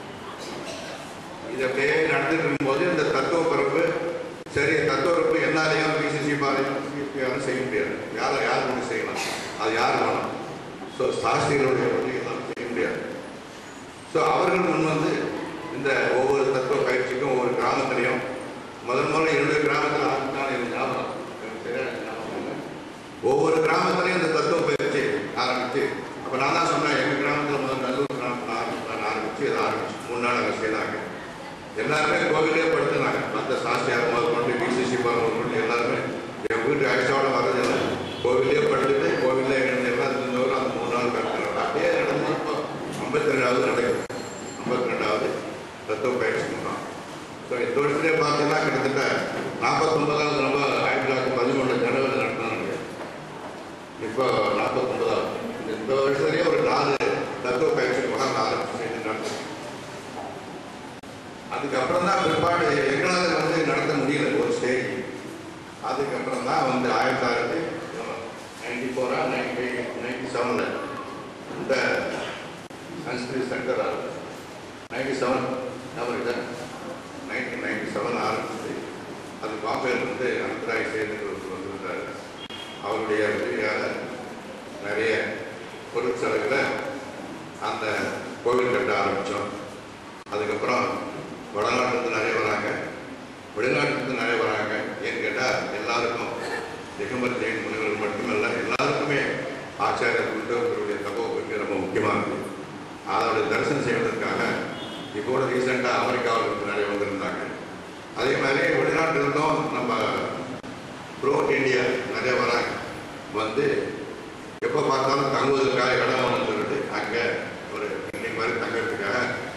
இது அப்படியே நடந்துட்டு இருக்கும்போது இந்த தத்துவ பரப்பு சரி தத்துவ பரப்பு என்னாலையும் பிசிசி பாலையும் சிபிஆரும் செய்ய முடியாது யாரை யார் கொண்டு செய்யலாம் அது யார் வேணும் ஸோ சாஸ்திரிகளுடைய வழி எல்லாம் செய்ய முடியாது ஸோ அவர்கள் முன் வந்து இந்த ஒவ்வொரு தத்துவ பயிற்சிக்கும் ஒவ்வொரு கிராமத்திலையும் முதல் முதல்ல என்னுடைய கிராமத்தில் ஆரம்பித்தான் எனக்கு ஞாபகம் எனக்கு சரியான ஞாபகம் இல்லை. ஒவ்வொரு கிராமத்திலையும் இந்த தத்துவ பயிற்சி ஆரம்பித்து அப்போ நான் தான் சொன்னேன் எங்கள் கிராமத்தில் முதல் நல்லூர் கிராமத்தில் ஆரம்பிச்சு ஆரம்பித்து இதை ஆரம்பிச்சு மூணு நாள் அங்கே செய்தாங்க எல்லாருமே கோவிலே படுத்துனாங்க மற்ற சாஸ்தியார் முதல் கொண்டு பிசிசி முதல் கொண்டு எல்லாருமே என் வீட்டு அழைச்சோட வர்றதில்லை கோவிலே படுத்துட்டு கோவிலே எழுந்து எல்லாம் இருந்தவரும் அந்த மூணு நாள் கட்டுறாங்க அப்படியே நடந்து இப்போ ஐம்பத்தி ரெண்டாவது நடக்குது ஐம்பத்தி ரெண்டாவது தத்துவ பயிற்சி முகாம் ஸோ இந்த வருஷத்துலேயே பார்த்தீங்கன்னா கிட்டத்தட்ட நாற்பத்தொன்பதாவது நம்ம ஆயிரத்தி தொள்ளாயிரத்தி பதிமூணு ஜனவரி நடத்தினாங்க இப்போ நாற்பத்தொன்பதாவது இந்த- இந்த வருஷத்துலேயே ஒரு நாலு தத்துவ பயிற்சி முகாம் ஆரம்பிச்சு செய்து நடத்துறோம் அதுக்கப்புறம் தான் பிற்பாடு எங்களால் வந்து நடத்த முடியல ஒரு ஸ்டேஜ் அதுக்கப்புறம் தான் வந்து ஆயிரத்தி தொள்ளாயிரத்தி நைன்டி ஃபோரா நைன்டி நைன்டி செவனில் இந்த சன்ஸ்கிரிட் சென்டர் நைன்டி செவன் ஞாபகம் நைன்டீன் நைன்டி செவன் ஆரம்பிச்சு அது பாம்பேல வந்து அனந்தராய் சேர்ந்து வந்திருந்தார் அவருடைய உதவியால் நிறைய பொருட்செலவில் அந்த கோவில் கட்ட ஆரம்பித்தோம் அதுக்கப்புறம் வடநாட்டிலிருந்து நிறைய வராங்க வெளிநாட்டிலிருந்து நிறைய வராங்க ஏன்னு கேட்டால் எல்லாருக்கும் திகம்பர் ஜெயின் முனிவர்கள் மட்டுமல்ல எல்லாருக்குமே ஆச்சாரியர் குண்டவர்களுடைய தகவல் ரொம்ப முக்கியமாக இருக்குது அதோட தரிசனம் செய்வதற்காக இப்போ கூட ரீசெண்டாக அமெரிக்காவில் இருந்து நிறைய வந்திருந்தாங்க அதே மாதிரி வெளிநாட்டிலிருந்தும் நம்ம ப்ரோ இந்தியா நிறைய வராங்க வந்து எப்போ பார்த்தாலும் தங்குவதற்காக இடம் வேணும்னு சொல்லிட்டு அங்கே ஒரு இன்னைக்கு மாதிரி தங்கறதுக்காக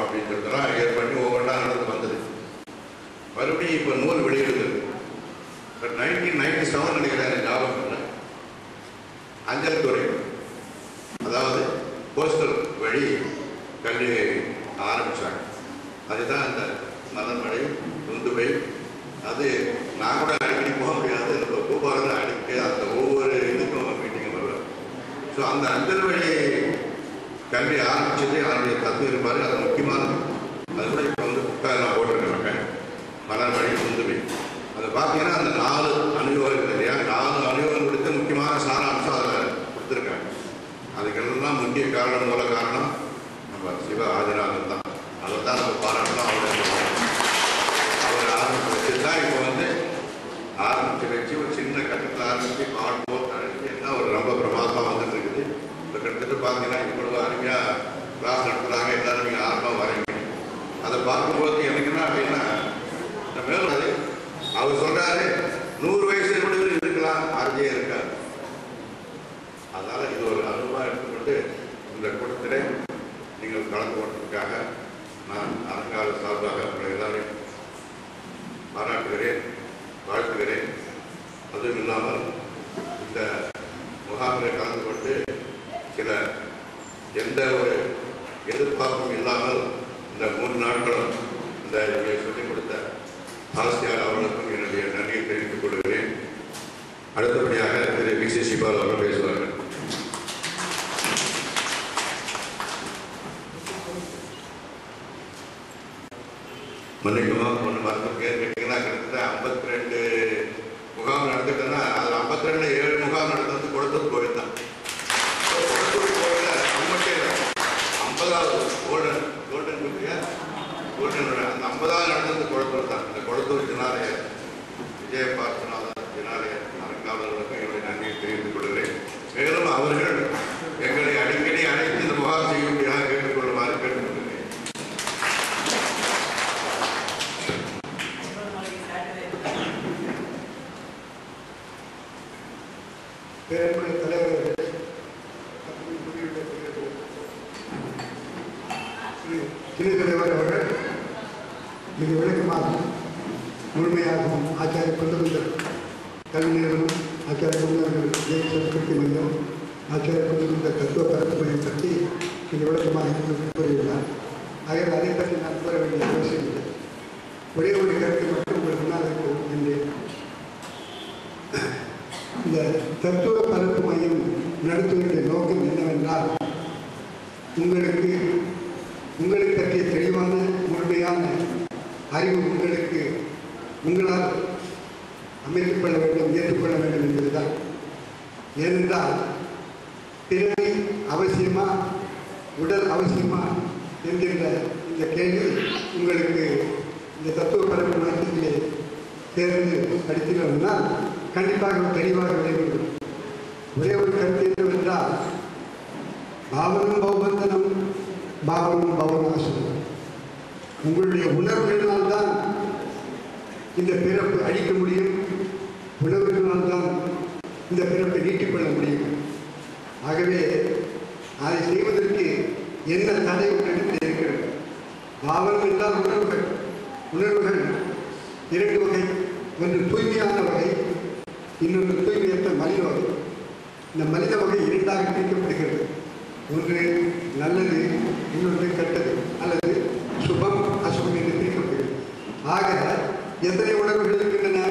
அப்படின்னு சொல்லிட்டுலாம் ஏற்பாடு பண்ணி ஒவ்வொன்றா நடந்து வந்தது மறுபடியும் இப்போ நூல் வெளியிடுது பட் நைன்டீன் நைன்டி செவன் நினைக்கிறேன் எனக்கு ஞாபகம் இல்லை அஞ்சல் துறை அதாவது போஸ்டல் வழி கல்வி ஆரம்பித்தாங்க அதுதான் அந்த மலர்மழை துந்துவை அது நான் கூட அடிக்கடி போக முடியாது நம்ம பூபாரத அடிக்க அந்த ஒவ்வொரு இதுக்கும் மீட்டிங் வருவேன் ஸோ அந்த அஞ்சல் வழி கல்வி ஆரம்பிச்சது அதனுடைய தத்துவம் இருப்பார் அது முக்கியமானது அது கூட இப்போ வந்து புக்காக நான் போட்டிருக்கேன் மலர்மழை துந்துவை அதை பார்த்தீங்கன்னா அந்த நாலு அனுபவம் இருக்குது இல்லையா நாலு அனுபவம் கொடுத்து முக்கியமான சாராம்சம் அதில் கொடுத்துருக்காங்க அதுக்கெல்லாம் முக்கிய காரணம் மூல காரணம் நம்ம சிவ ஆதிநாதன் தான் அதை தான் நம்ம பாராட்டணும் அவருடைய அவர் ஆரம்பிச்சு வச்சு தான் இப்போ வந்து ஆரம்பிச்சு வச்சு ஒரு சின்ன கட்டத்தில் ஆரம்பிச்சு பாடுவோம் நடத்தி என்ன ஒரு ரொம்ப பிரமாதமாக வந்துட்டு இருக்குது இப்போ கிட்டத்தட்ட பார்த்தீங்கன்னா இவ்வளவு அருமையாக கிளாஸ் நடத்துகிறாங்க எல்லாரும் நீங்கள் ஆர்வமாக வரீங்க அதை பார்க்கும்போது எனக்கு என்ன அப்படின்னா இந்த மேலும் அது அவர் சொல்றாரு நூறு வயசு கூட இருக்கலாம் ஆர்ஜே இருக்காது அதனால இது ஒரு அனுபவமாக எடுத்துக்கொண்டு இந்த கூட்டத்திலே நீங்கள் கலந்து கொண்டதற்காக நான் அரங்கால சார்பாக உங்களை எல்லாரையும் பாராட்டுகிறேன் வாழ்த்துகிறேன் அதுவும் இல்லாமல் இந்த முகாமில் கலந்து கொண்டு சில எந்த ஒரு எதிர்பார்ப்பும் இல்லாமல் இந்த மூன்று நாட்களும் இந்த இதை சொல்லிக் கொடுத்த ஆசிரியர் அவர்களுக்கும் என்னுடைய நன்றியை தெரிவித்துக் கொள்கிறேன் அடுத்தபடியாக திரு வி சி சிபால் அவர்கள் பேசுவார்கள் மன்னிக்கணும் ஒன்று மறந்து கேட்டீங்கன்னா கிட்டத்தட்ட ஐம்பத்தி ரெண்டு முகாம் நடந்துட்டேன்னா அதில் ஐம்பத்தி ரெண்டு ஏழு முகாம் நடந்தது கொடுத்தது கோயில் தான் கொடுத்தது கோயில நம்மகிட்டே ஐம்பதாவது கோல்டன் கோல்டன் பத்திரியா கோல்டன் அந்த ஐம்பதாவது நடந்தது கொடுத்தூர் தான் இந்த கொடுத்தூர் ஜனாலய விஜய பார்த்தநாதன் ஜனாலய அரங்காவலர்களுக்கும் என்னுடைய நன்றியை தெரிவித்துக் கொள்கிறேன் மேலும் அவர்கள் எங்களை அடிக்கடி அழைத்து இந்த முகாம் செய்யும்படியாக கேட்டுக்கொள்ளுமாறு கேட்டுக்கொள்கிறேன் பேரன்புடைய தலைவர்களே மற்றும் குடியுரிமை தலைவர்களே, திரு துணை தலைவர் அவர்கள் மிக விளக்கமாக முழுமையாகவும் ஆச்சாரிய கொண்டவர்கள் கல்வி நிறுவனம் ஆச்சாரிய கொண்டவர்கள் ஜெய சரஸ்வதி மையம் ஆச்சாரிய கொண்டவர்கள் தத்துவ பரப்பு மையம் பற்றி மிக விளக்கமாக எனக்கு கூறியுள்ளார் ஆகவே அதை பற்றி நான் கூற வேண்டிய அவசியம் இல்லை ஒரே ஒரு கருத்தை மட்டும் உங்கள் முன்னால் வைக்க விரும்புகின்றேன் இந்த தத்துவ பரப்பு மையம் நடத்துவதற்கு நோக்கம் என்னவென்றால் உங்களுக்கு உங்களை பற்றிய தெளிவான முழுமையான அறிவு உங்களுக்கு உங்களால் அமைத்துக் கொள்ள வேண்டும் ஏற்றுக்கொள்ள வேண்டும் என்பதுதான் ஏனென்றால் பிறவி அவசியமா உடல் அவசியமா என்கின்ற இந்த கேள்வி உங்களுக்கு இந்த தத்துவ பரப்பு மையத்திலே சேர்ந்து படித்தீர்கள்னா கண்டிப்பாக தெளிவாக விளைவிடும் ஒரே ஒரு கருத்து என்னவென்றால் பாவனம் பௌபந்தனம் பாவனம் பவனாசனம் உங்களுடைய உணர்வுகளினால் தான் இந்த பிறப்பு அழிக்க முடியும் உணர்வுகளினால் தான் இந்த பிறப்பை நீட்டிக்கொள்ள முடியும் ஆகவே அதை செய்வதற்கு என்ன தடை உங்களிடத்தில் இருக்கிறது பாவனம் என்றால் உணர்வுகள் உணர்வுகள் இரண்டு வகை ஒன்று தூய்மையான வகை இன்னொன்று தூய்மையற்ற மனித வகை இந்த மனித வகை இரண்டாக பிரிக்கப்படுகிறது ஒன்று நல்லது இன்னொன்று கெட்டது அல்லது சுபம் அசுபம் என்று பிரிக்கப்படுகிறது ஆக எத்தனை உணர்வுகள் இருக்கின்றன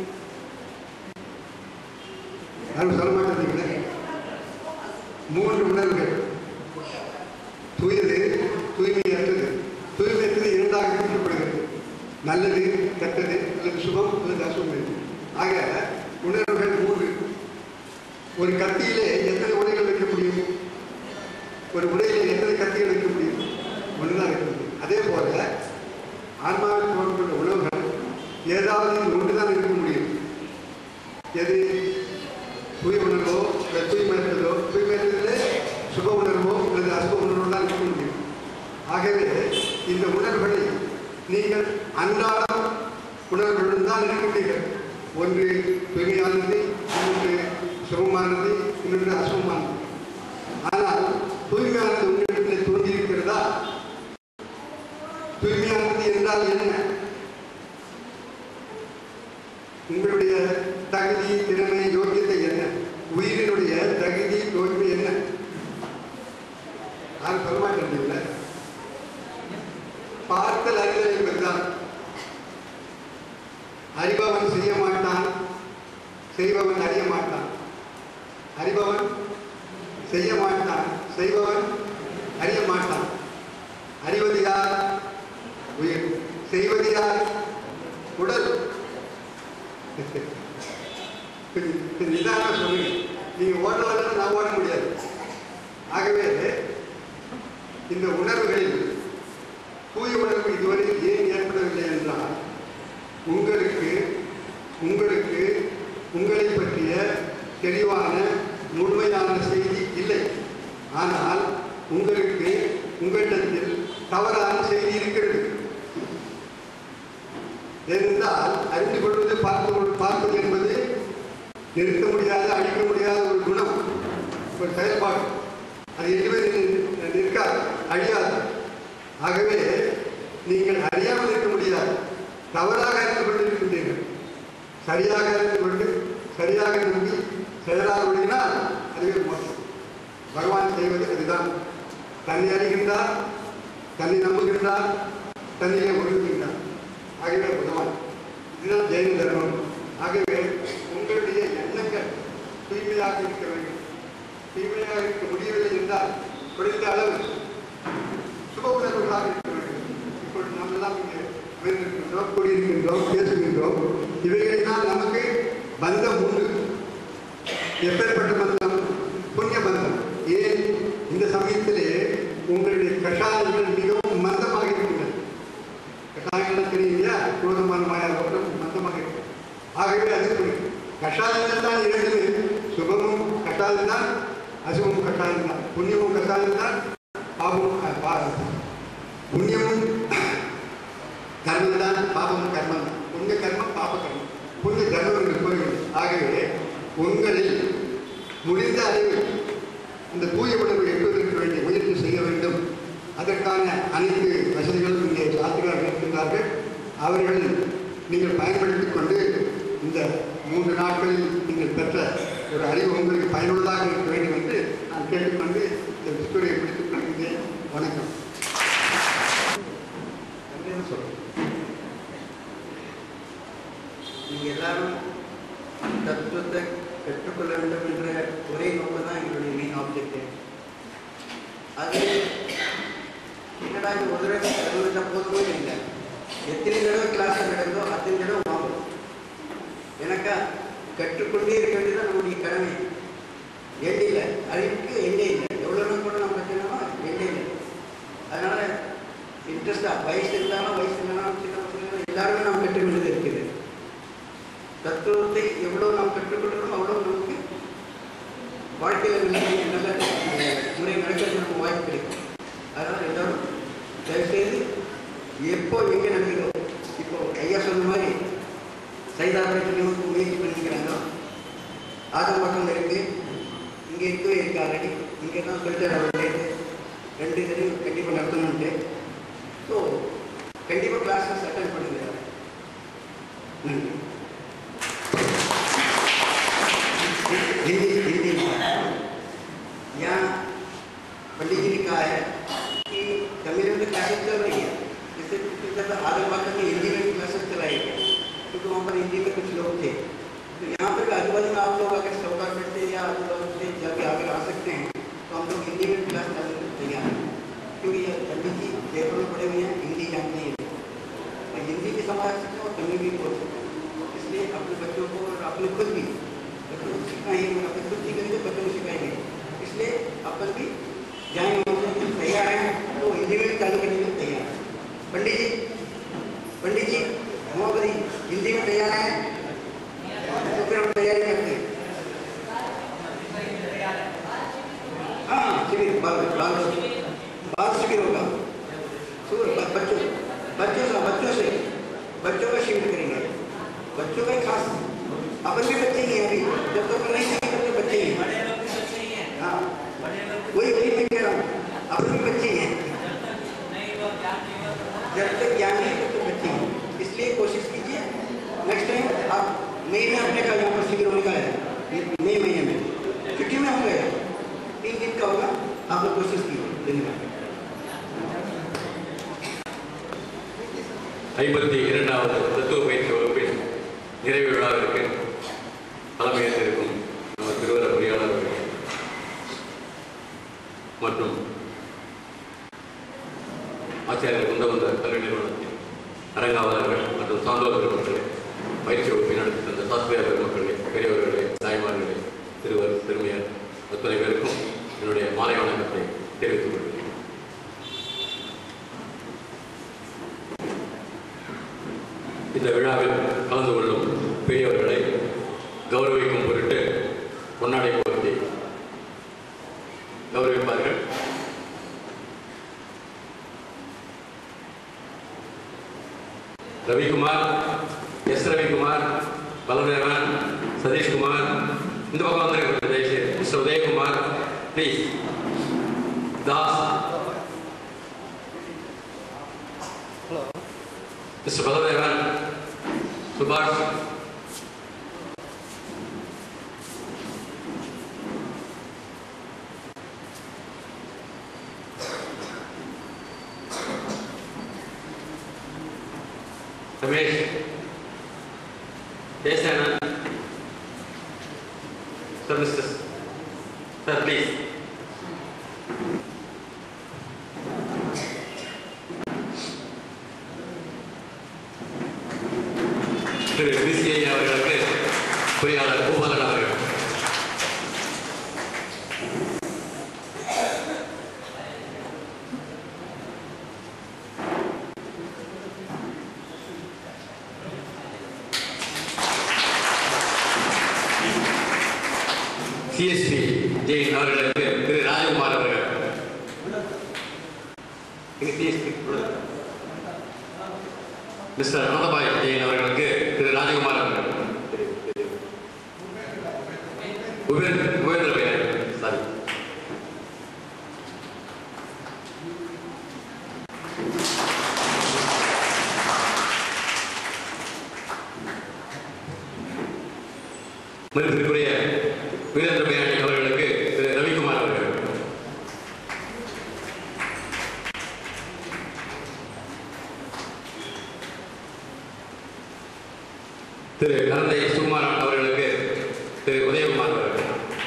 யாரும் சொல்ல மாட்டேங்கிறீங்களே மூன்று உணர்வுகள் தூயது தூய்மையற்றது தூய்மையற்றது இரண்டாக பிரிக்கப்படுகிறது நல்லது கெட்டது அல்லது சுபம் அல்லது அசுபம் என்று. ஆக உணர்வுகள் மூன்று ஒரு கத்தியிலே எத்தனை உடைகள் வைக்க முடியும் ஒரு உடையிலே எத்தனை கத்திகள் வைக்க முடியும் ஒன்றுதான் வைக்க முடியும் அதே போல ஆன்மாவில் தோன்றக்கூடிய உணவுகள் ஏதாவது ஒன்றுதான் இருக்க முடியும் எது தூய உணர்வோ இல்லை தூய்மையற்றதோ தூய்மையற்றதிலே சுப உணர்வோ அல்லது அசுப உணர்வோ தான் இருக்க முடியும் ஆகவே இந்த உணர்வுகளை நீங்கள் அன்றாடம் உணர்வுகளுடன் தான் இருக்கின்றீர்கள் ஒன்று தூய்மையானது இன்னொன்று சுகமானது இன்னொன்று அசுபமானது ஆனால் தூய்மையானது உங்களிடத்தில் தோன்றியிருக்கிறதா தூய்மையானது என்றால் என்ன உங்களுடைய தகுதி திறமை யோகியதை என்ன உயிரினுடைய தகுதி தோல்வி என்ன யாரும் சொல்ல மாட்டேன் பார்த்தல் அறிதல் என்பதுதான் அறிபவன் செய்ய மாட்டான் செய்பவன் அறிய மாட்டான் அறிபவன் செய்ய மாட்டான் செய்பவன் அறிய மாட்டான் அறிவது யார் உயிர் செய்வது யார் உடல் கொஞ்சம் நிதானமா சொல்லுங்க நீங்க ஓட வரல நான் ஓட முடியாது ஆகவே இந்த உணர்வுகளில் தூய உணர்வு இதுவரை ஏன் ஏற்படவில்லை என்றால் உங்களுக்கு உங்களுக்கு உங்களை பற்றிய தெளிவான முழுமையான செய்தி இல்லை ஆனால் உங்களுக்கு உங்களிடத்தில் தவறான செய்தி இருக்கிறது ஏனென்றால் அறிந்து கொள்வது பார்த்து கொள்- பார்ப்பது என்பது நிறுத்த முடியாத அழிக்க முடியாத ஒரு குணம் ஒரு செயல்பாடு அது எதுவுமே நி- நிற்காது அழியாது ஆகவே நீங்கள் அறியாமல் இருக்க முடியாது தவறாக அறிந்து கொண்டிருக்கின்றீர்கள் சரியாக அறிந்து கொண்டு சரியாக நம்பி செயலாக விடுகினால் அதுவே மோசம் பகவான் செய்வது அதுதான் தன்னை அறிகின்றார் தன்னை நம்புகின்றார் தன்னிலே ஒழுங்குகின்றார் ஆகவே பகவான் இதுதான் ஜெயன தர்மம் ஆகவே உங்களுடைய எண்ணங்கள் தூய்மையாக இருக்க வேண்டும் தூய்மையாக இருக்க முடியவில்லை என்றால் குறைந்த அளவு சுப உணர்வுகளாக இருக்க வேண்டும் இப்பொழுது நாம் எல்லாம் இங்கே அமர்ந்திருக்கின்றோம் கூடியிருக்கின்றோம் பேசுகின்றோம் இவைகளினால் நமக்கு பந்தம் உண்டு எப்பேற்பட்ட பந்தம் புண்ணிய பந்தம் ஏன் இந்த சமயத்திலே உங்களுடைய கஷாயங்கள் மிகவும் மந்தமாக இருக்கின்றன கஷாயங்கள் தெரியும் இல்லையா குரோதமான மாயாவோட்டம் மந்தமாக இருக்கு ஆகவே அது புரியும் கஷாயங்கள் தான் இரண்டுமே சுபமும் கஷாயம் தான் அசுபமும் கஷாயம் தான் புண்ணியமும் கஷாயம் தான் பாவமும் அஹ், பா- புண்ணியமும் கர்மம் தான் பாவமும் கர்மம் தான் புண்ணிய கர்மம் பாப கர்மம் புண்ணிய தர்மம் என்று கூறுகிறது ஆகவே உங்களில் முடிந்த அளவில் இந்த தூய உணர்வை எட்டுவதற்கு வேண்டிய முயற்சி செய்ய வேண்டும் அதற்கான அனைத்து வசதிகளும் இங்கே சாத்திகார் இருக்கின்றார்கள் அவர்கள் நீங்கள் பயன்படுத்திக் கொண்டு இந்த மூன்று நாட்களில் நீங்கள் பெற்ற ஒரு அறிவு உங்களுக்கு பயனுள்ளதாக இருக்க வேண்டும் என்று நான் கேட்டுக்கொண்டு இந்த விஸ்துரையை பிடித்துக் கொள்கிறேன் வணக்கம் நன்றின்னு சொல்றேன் நீங்கள் எல்லாரும் தத்துவத்தை கற்றுக்கொள்ள வேண்டும் என்ற ஒரே நோக்கம் தான் எங்களுடைய மெயின் ஆப்ஜெக்டிவ் அது என்னடா இது ஒரு தடவை கற்றுக்கிட்ட போதுமே இல்லை எத்தனை தடவை கிளாஸ் நடந்தோ அத்தனை தடவை வாங்கும் எனக்கா கற்றுக்கொண்டே இருக்க வேண்டியது நம்முடைய கடமை எண்டே இல்லை அறிவுக்கு எண்டே இல்லை எவ்வளோ நாள் கூட நம்ம கற்றுக்கணுமோ எண்டே இல்லை அதனால இன்ட்ரெஸ்டாக வயசு இருந்தாலும் வயசு இல்லைனாலும் சின்ன பசங்க எல்லாருமே நாம் கற்றுக்க வேண்டியது இருக்குது தத்துவத்தை எவ்வளோ நாம் கற்றுக்கொள்கிறோமோ அவ்வளோ நமக்கு வாழ்க்கையில் நல்ல நல்ல அஹ், முறை நடக்கிறது நமக்கு வாய்ப்பு கிடைக்கும் அதனால் எல்லாரும் தயவுசெய்து எப்போ எங்கே நம்பிக்கோ இப்போ ஐயா சொன்ன மாதிரி சைதாபுரத்துக்கு முயற்சி பண்ணிக்கிறாங்க ஆதம் பக்கம் இருக்கு இங்கே இருக்கவே இருக்கு ஆல்ரெடி இங்கே தான் சொல்லிட்டு அவர் ரெண்டு இதுலையும் கண்டிப்பாக நடத்தணும்ட்டு ஸோ கண்டிப்பாக கிளாஸஸ் அட்டன் பண்ணுங்க நன்றி हिंदी हिंदी में यहाँ पंडित जी ने कहा है कि तमिल में क्लासेस चल रही है जैसे पिछले दफा आगे बात में हिंदी में क्लासेस चलाई है क्योंकि वहाँ पर हिंदी में कुछ लोग थे तो यहाँ पर भी आजू बाजू में आप लोग अगर सौकार बैठते या आजू बाजू से जाके आगे आ सकते हैं तो हम लोग हिंदी में क्लास डालने को तैयार हैं क्योंकि ये पंडित जी जयपुर में पढ़े हुए हैं हिंदी जानते हैं और हिंदी भी समझ सकते हैं और तमिल भी बोल सकते हैं इसलिए अपने बच्चों को और अपने खुद भी बच्चों को सिखाएंगे अपने खुद सीखेंगे तो बच्चों को सिखाएंगे इसलिए अपन भी जाएंगे मतलब कि तैयार हैं तो हिंदी में चालू करने के लिए तैयार हैं पंडित जी पंडित जी मोहम्मद हिंदी में तैयार हैं तो फिर हम तैयारी करते हैं हाँ शिविर बाल बाल बाल शिविर होगा सुबह ब- बच्चों बच्चों से बच्चों से बच्चों का शिविर करेंगे बच्चों का ही खास अपन भी बच्चे ही हैं अभी जब तक नहीं सीखे तब तक बच्चे ही हैं हाँ वही वही मैं कह रहा हूँ अपन भी बच्चे ही हैं जब तक ज्ञान है तब तक बच्चे हैं इसलिए कोशिश कीजिए नेक्स्ट टाइम आप मई में अपने का यहाँ पर शिविर होने का है मई महीने में छुट्टी में होंगे तीन दिन का होगा आप लोग कोशिश कीजिए धन्यवाद ஐம்பத்தி இரண்டாவது தத்துவ பயிற்சி வகுப்பின் நிறைவு விழாவிற்கு தலைமையேற்றிருக்கும் நம்ம திருவர பொறியாளர் அவர்கள் மற்றும் ஆச்சாரியர் குந்தவந்த கல்வி நிறுவனத்தின் அரங்காவலர்கள் மற்றும் சான்றோர் பெருமக்களே பயிற்சி வகுப்பை நடத்தி தந்த சாஸ்திரியா பெருமக்களே பெரியவர்களே தாய்மார்களே திருவர் திருமையர் அத்தனை பேருக்கும் என்னுடைய மாலை வணக்கத்தை தெரிவித்துக் கொள்கிறேன் இந்த விழாவில் கலந்து கொள்ளும் பெரியவர்களை கௌரவிக்கும் பொருட்டு பொன்னாடை போர்த்தி கௌரவிப்பார்கள் ரவிக்குமார் எஸ் ரவிக்குமார் பலதேவன் சதீஷ்குமார் இந்த பக்கம் வந்து தயவுசெய்து mister Udayakumar please Das mister Baladevan சுபாஷ் Ramesh Jayasenan sir mister sir please திரு பிசிஐ அவர்களுக்கு பொறியாளர் பூபாலன் அவர்கள் சிஎஸ்பி ஜெயின் அவர்களுக்கு திரு ராஜகுமார் அவர்கள் எங்க சிஎஸ்பி மிஸ்டர் அனந்தபாய் ஜெயின் அவர்களுக்கு திரு ராஜகுமார் அவர்கள் உபேந்திர உபேந்திர பெயர் சாரி மதிப்பிற்குரிய வீரேந்திர பயாணி அவர்களுக்கு திரு ரவிக்குமார் அவர்கள் திரு கரந்தை சுகுமாரன் அவர்களுக்கு திரு உதயகுமார் அவர்கள்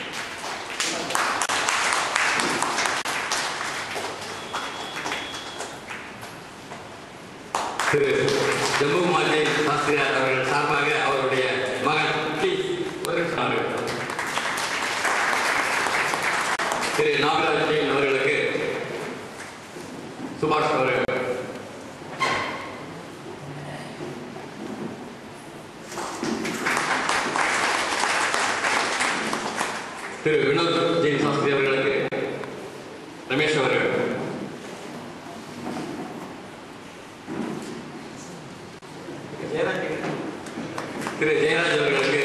திரு ஜம்புகுமார் ஜெயின் சாஸ்திரியார் அவர்கள் சார்பாக அவருடைய மகன் ப்ளீஸ் ஒரு நிமிஷம் அவர்கள். திரு நாகராஜ் ஜெயின் அவர்களுக்கு சுபாஷ் அவர்கள் திரு வினோத் ஜெயின் சாஸ்திரி அவர்களுக்கு ரமேஷ் அவர்கள் திரு ஜெயராஜ் அவர்களுக்கு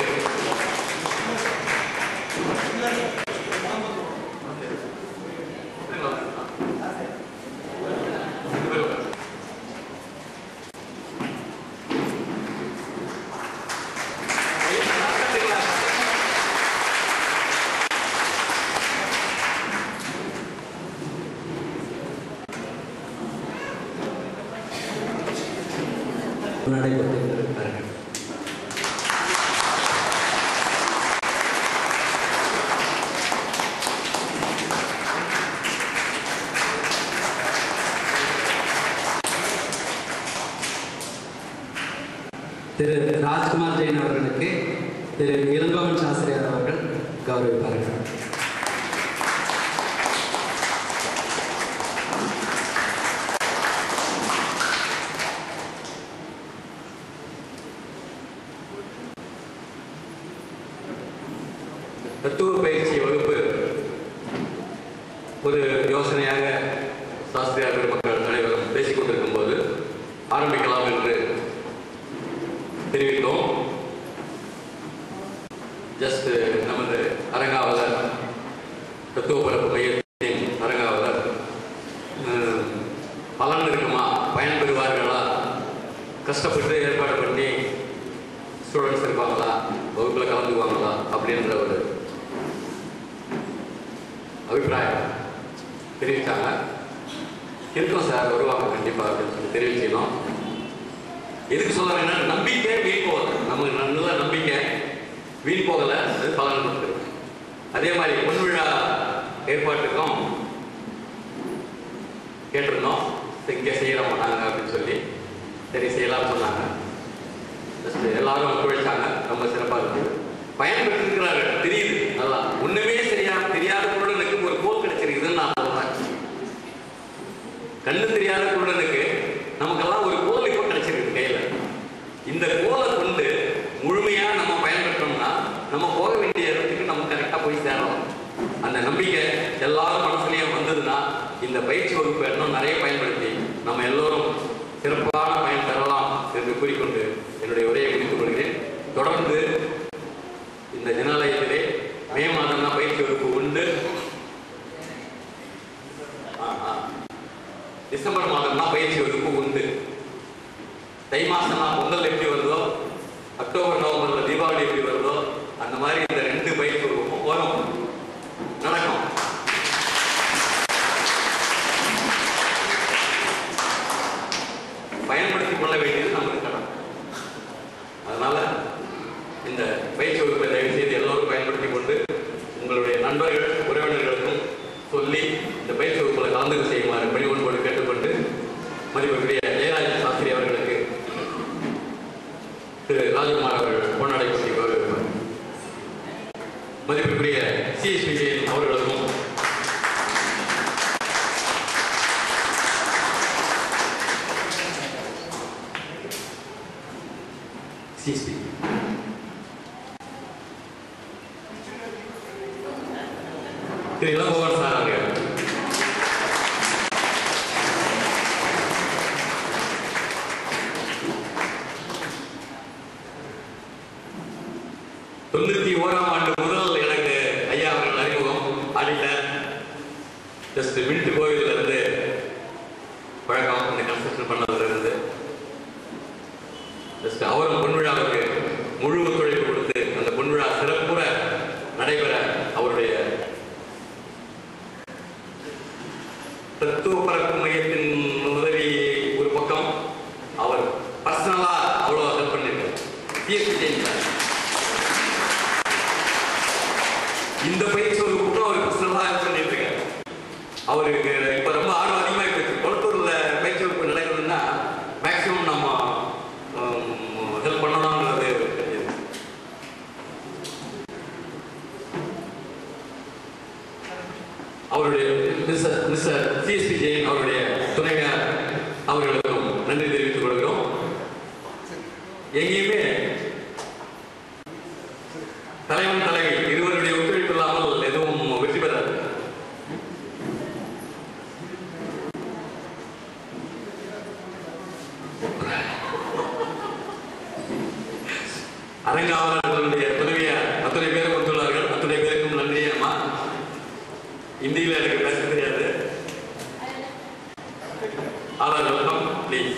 நடைபெற்றிருக்கிறார்கள் திரு ராஜ்குமார் ஜெயின் அவர்களுக்கு திரு இளங்கோவன் சாஸ்திரியார் அவர்கள் கௌரவிப்பார்கள் தத்துவ பயிற்சி வகுப்பு ஒரு யோசனையாக சாஸ்திரியார் பெருமக்கள் அனைவரும் பேசிக் கொண்டிருக்கும் போது ஆரம்பிக்கலாம் என்று தெரிவித்தோம் ஜஸ்ட் நமது அரங்காவலர் தத்துவ பரப்பு மையத்தின் அரங்காவலர் அஹ், பலன் இருக்குமா பயன்பெறுவார்கள் கஷ்டப்பட்டு ஏற்பாடு பண்ணி ஸ்டூடெண்ட்ஸ் இருப்பாங்களா வகுப்பில் கலந்துக்குவாங்களா அப்படின்ற ஒரு அபிப்பிராயம் தெரிவித்தாங்க இருக்கும் சார் வருவாங்க கண்டிப்பாக அப்படின்னு சொல்லி தெரிவிச்சிருந்தோம் எதுக்கு சொல்றேன்னா நம்பிக்கை வீண் போகல நமக்கு நல்ல நம்பிக்கை வீண் போகல அது பலன் கொடுத்துருக்கு அதே மாதிரி பொன் விழா ஏற்பாட்டுக்கும் கேட்டிருந்தோம் இங்கே செய்கிறோம் நாங்கள் அப்படின்னு சொல்லி சரி செய்யலாம் சொன்னாங்க Just எல்லாரும் ஒத்துழைச்சாங்க ரொம்ப சிறப்பாக இருக்கு பயன்பெற்றிருக்கிறார்கள் தெரியுது நல்லா ஒண்ணுமே சரியா தெரியாத குருடனுக்கு ஒரு கோல் கிடைச்சிருக்குதுன்னு நான் சொல்றேன் கண்ணு தெரியாத குருடனுக்கு நமக்கெல்லாம் ஒரு கோல் இப்போ கிடைச்சிருக்கு கையில இந்த கோலை கொண்டு முழுமையா நம்ம பயன்பெற்றோம்னா நம்ம போக வேண்டிய இடத்துக்கு நம்ம கரெக்டா போய் சேரலாம் அந்த நம்பிக்கை எல்லாரும் மனசுலயும் வந்ததுன்னா இந்த பயிற்சி வகுப்பு இன்னும் நிறைய பயன்படுத்தி நம்ம எல்லோரும் சிறப்பான பயன் பெறலாம் என்று கூறிக்கொண்டு என்னுடைய உரையை முடித்துக் கொள்கிறேன் தொடர்ந்து இந்த ஜனாலயத்திலே மே மாதம் தான் பயிற்சி வகுப்பு உண்டு ஆ, ஆ. டிசம்பர் மாதம் தான் பயிற்சி வகுப்பு உண்டு தை மாசம் தான் பொங்கல் எப்படி வருதோ அக்டோபர் நவம்பர்ல தீபாவளி எப்படி வருதோ அந்த மாதிரி இந்த ரெண்டு பயிற்சி வகுப்பும் வரும் நடக்கும் பயன்படுத்திக் கொள்ள வேண்டியது நமக்கு கடமை அதனால இந்த பயிற்சி வகுப்பை தயவு செய்து எல்லோரும் பயன்படுத்திக் கொண்டு உங்களுடைய நண்பர்கள் உறவினர்களுக்கும் சொல்லி இந்த பயிற்சி வகுப்பில் கலந்து செய்யுமாறு பணிவன்போடு கேட்டுக்கொண்டு மதிப்புக்குரிய ஜெயராஜ சாஸ்திரி அவர்களுக்கு திரு ராஜகுமார் அவர்கள் பொன்னாடை பற்றி கௌரவிப்பார் மதிப்புக்குரிய சி எஸ் விஜயன் அவர்களுக்கும் சிஎஸ்பி திரு இளங்கோவன் சார் அவர்கள் தொண்ணூத்தி ஓராம் ஆண்டு முதல் எனக்கு ஐயா அவர்கள் அறிமுகம் ஆடிட்டர் ஜஸ்ட் மின்ட் கோவில்ல இருந்து பழக்கம் இந்த கன்ஸ்ட்ரக்ஷன் பண்ணதுல இருந்து ஜஸ்ட் அவரும் பொன்விழாவுக்கு முழு ஒத்துழைப்பு கொடுத்து அந்த பொன்விழா சிறப்புற நடைபெற அவருடைய தத்துவ பரப்பு மையத்தின் உதவி ஒரு பக்கம் அவர் பர்சனலா அவ்வளோ ஹெல்ப் பண்ணிருக்கார் சிஎஸ்பி ஜெயின் சார் இந்த பயிற்சி ஒரு கூட்டம் அவர் பர்சனலா ஹெல்ப் பண்ணிட்டு இருக்காரு அவருக்கு இப்ப ரொம்ப ஆர்வம் அதிகமாக இருக்கு கொளத்தூர்ல பயிற்சி வகுப்பு நடக்குதுன்னா மேக்சிமம் நம்ம ஹெல்ப் பண்ணணும்ன்றது தெரியுது அவருடைய மிஸ்டர் மிஸ்டர் சிஎஸ்பி ஜெயின் அவருடைய துணைவியார் அவர்களுக்கும் நன்றி தெரிவித்துக் கொள்கிறோம் எங்கேயுமே தலைவன் தலைவி இருவருடைய ஒத்துழைப்பு இல்லாமல் எதுவும் வெற்றி பெறாது அரங்காவலர்களுடைய உதவியார் அத்தனை பேரும் வந்துள்ளார்கள் அத்தனை பேருக்கும் நன்றி அம்மா இந்தியில எனக்கு பேச தெரியாது ஆதார் வெல்கம் ப்ளீஸ்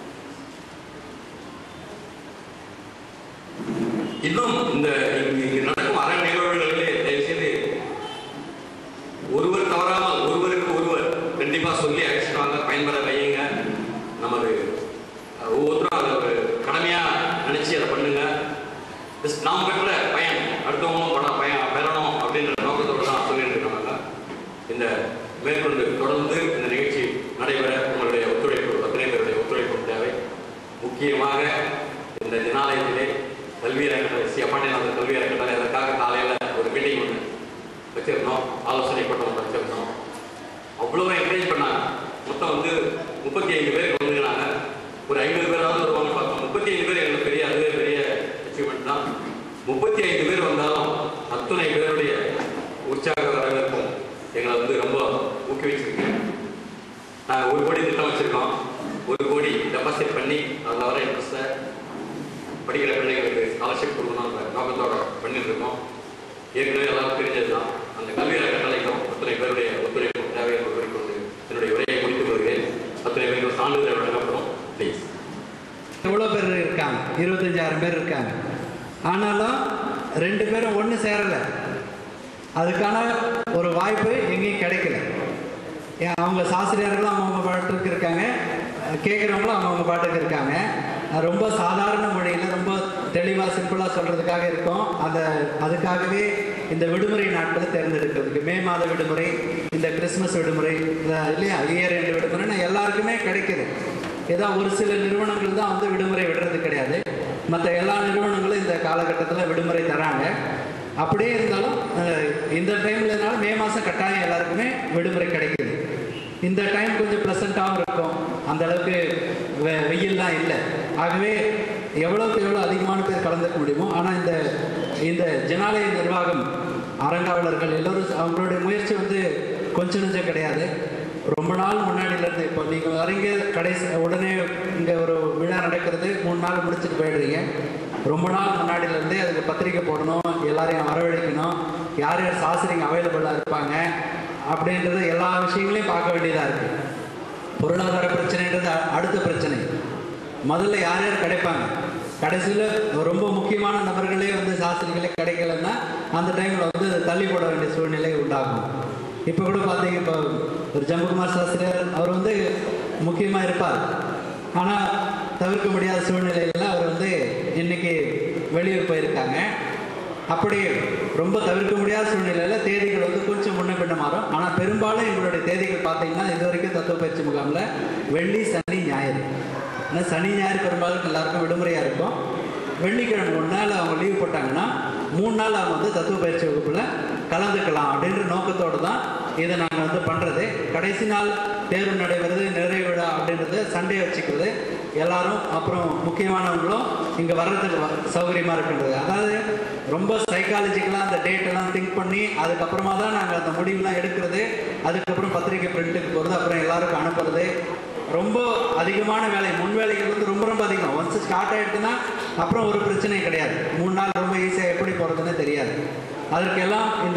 இன்னும் இந்த இங்கு இங்கு நடக்கும் அற நிகழ்வுகளிலே தயவு செய்து ஒருவர் தவறாமல் ஒருவருக்கு ஒருவர் கண்டிப்பா சொல்லி அழைச்சிட்டு வாங்க பயன்பெற வையுங்க நமது அஹ், ஒவ்வொருத்தரும் அதை ஒரு கடமையா நினைச்சு அதை பண்ணுங்க Just நாம் பெற்ற பயன் அடுத்தவங்களும் பட பயன் பெறணும் அப்படின்ற நோக்கத்தோடு தான் சொல்லிட்டு இருக்காங்க இந்த மேற்கொண்டு தொடர்ந்து இந்த நிகழ்ச்சி நடைபெற உங்களுடைய ஒத்துழைப்பு அத்தனை பேருடைய ஒத்துழைப்பு தேவை முக்கியமாக இந்த தினாலயத்திலே கல்வி அறக்கட்டளை சி அப்பாண்டியநாதர் கல்வி அறக்கட்டளை அதற்காக காலையில் ஒரு மீட்டிங் ஒன்று வச்சிருந்தோம் ஆலோசனை கூட்டம் வச்சிருந்தோம் அவ்வளோ என்கரேஜ் பண்ணாங்க மொத்தம் வந்து முப்பத்தி ஐந்து பேர் வந்துக்கிறாங்க ஒரு ஐம்பது பேராவது வருவாங்க பார்த்தோம் முப்பத்தி ஐந்து பேர் எங்களுக்கு பெரிய அதுவே பெரிய அச்சீவ்மெண்ட் தான் முப்பத்தி ஐந்து பேர் வந்தாலும் அத்துணை பேருடைய உற்சாக வரவேற்பும் எங்களை வந்து ரொம்ப ஊக்குவிச்சிருக்கு நாங்கள் ஒரு கோடி திட்டம் வச்சிருக்கோம் ஒரு கோடி டெபாசிட் பண்ணி அதில் வர இன்ட்ரெஸ்ட்டை படிக்கிற பிள்ளைங்களுக்கு ஸ்காலர்ஷிப் கொடுக்கணுன்ற நோக்கத்தோட பண்ணிட்டு இருக்கோம் ஏற்கனவே எல்லாரும் தெரிஞ்சது தான் அந்த கல்வி அறக்கட்டளைக்கும் அத்தனை பேருடைய ஒத்துழைப்பு தேவை என்று கூறிக்கொண்டு என்னுடைய உரையை முடித்துக் கொள்கிறேன் அத்தனை பேருக்கு சான்றிதழ் வழங்கப்படும் ப்ளீஸ் எவ்வளோ இருக்காங்க இருபத்தஞ்சாயிரம் பேர் இருக்காங்க ஆனாலும் ரெண்டு பேரும் ஒன்று சேரலை அதுக்கான ஒரு வாய்ப்பு எங்கேயும் கிடைக்கல ஏன் அவங்க சாஸ்திரியார்களும் அவங்கவுங்க பாட்டுக்கு இருக்காங்க கேட்குறவங்களும் அவங்கவுங்க பாட்டுக்கு இருக்காங்க அது ரொம்ப சாதாரண மொழியில் ரொம்ப தெளிவாக சிம்பிளாக சொல்கிறதுக்காக இருக்கும் அந்த அதுக்காகவே இந்த விடுமுறை நாட்களை தேர்ந்தெடுக்கிறதுக்கு மே மாத விடுமுறை இந்த கிறிஸ்மஸ் விடுமுறை இந்த இல்லையா இயர் எண்டு விடுமுறைன்னு எல்லாருக்குமே கிடைக்குது ஏதோ ஒரு சில நிறுவனங்கள் தான் வந்து விடுமுறை விடுறது கிடையாது மற்ற எல்லா நிறுவனங்களும் இந்த காலகட்டத்தில் விடுமுறை தராங்க அப்படியே இருந்தாலும் அஹ், இந்த டைம்லனால மே மாதம் கட்டாயம் எல்லாருக்குமே விடுமுறை கிடைக்குது இந்த டைம் கொஞ்சம் ப்ளசண்ட்டாகவும் இருக்கும் அந்த அளவுக்கு வெ- வெயில்லாம் இல்லை ஆகவே எவ்வளோக்கு எவ்வளோ அதிகமான பேர் கலந்துக்க முடியுமோ ஆனால் இந்த இந்த ஜனாலய நிர்வாகம் அரங்காவலர்கள் எல்லோரும் அவங்களுடைய முயற்சி வந்து கொஞ்சம் நெஞ்சம் கிடையாது ரொம்ப நாள் முன்னாடியிலேருந்து இப்போ நீங்கள் வரீங்க கடைசி உடனே இங்கே ஒரு விழா நடக்கிறது மூணு நாள் முடிச்சுட்டு போயிடுறீங்க ரொம்ப நாள் முன்னாடியிலேருந்தே அதுக்கு பத்திரிக்கை போடணும் எல்லாரையும் வரவழைக்கணும் யார் யார் சாஸ்திரிங்க அவைலபிளாக இருப்பாங்க அப்படின்றது எல்லா விஷயங்களையும் பார்க்க வேண்டியதாக இருக்குது பொருளாதார பிரச்சனைன்றது அ- அடுத்த பிரச்சனை முதல்ல யார் யார் கிடைப்பாங்க கடைசியில் ரொம்ப முக்கியமான நபர்களே வந்து சாஸ்திரிகளே கிடைக்கலன்னா அந்த டைமில் வந்து தள்ளி போட வேண்டிய சூழ்நிலை உண்டாகும் இப்போ கூட பார்த்தீங்க இப்போ ஒரு ஜம்புகுமார் சாஸ்திரியார் அவர் வந்து முக்கியமாக இருப்பார் ஆனால் தவிர்க்க முடியாத சூழ்நிலையில் அவர் வந்து இன்னைக்கு வெளியூர் போயிருக்காங்க அப்படி ரொம்ப தவிர்க்க முடியாத சூழ்நிலையில் தேதிகள் வந்து கொஞ்சம் முன்ன பின்ன மாறும் ஆனால் பெரும்பாலும் எங்களுடைய தேதிகள் பார்த்தீங்கன்னா இது வரைக்கும் தத்துவ பயிற்சி முகாமில் வெள்ளி சனி ஞாயிறு ஏன்னா சனி ஞாயிறு பெரும்பாலும் எல்லாருக்கும் விடுமுறையாக இருக்கும் வெள்ளிக்கிழமை ஒரு நாள் அவங்க லீவ் போட்டாங்கன்னா மூணு நாள் அவங்க வந்து தத்துவ பயிற்சி வகுப்பில் கலந்துக்கலாம் அப்படின்ற நோக்கத்தோடு தான் இதை நாங்கள் வந்து பண்ணுறது கடைசி நாள் தேர்வு நடைபெறுது நிறைவு விழா அப்படின்றது சண்டே வச்சுக்கிறது எல்லாரும் அப்புறம் முக்கியமானவங்களும் இங்கே வர்றதுக்கு வ- சௌகரியமா இருக்கின்றது அதாவது ரொம்ப சைக்காலஜிக்கலாக அந்த டேட் எல்லாம் திங்க் பண்ணி அதுக்கப்புறமா தான் நாங்கள் அந்த முடிவுலாம் எடுக்கிறது அதுக்கப்புறம் பத்திரிக்கை பிரிண்ட்டுக்கு போகிறது அப்புறம் எல்லாருக்கும் அனுப்புறது ரொம்ப அதிகமான வேலை முன் வேலைகள் வந்து ரொம்ப ரொம்ப அதிகம் ஒன்ஸ் ஸ்டார்ட் ஆயிடுச்சுன்னா அப்புறம் ஒரு பிரச்சனையும் கிடையாது மூணு நாள் ரொம்ப ஈஸியாக எப்படி போகிறதுன்னு தெரியாது அதற்கெல்லாம் இந்த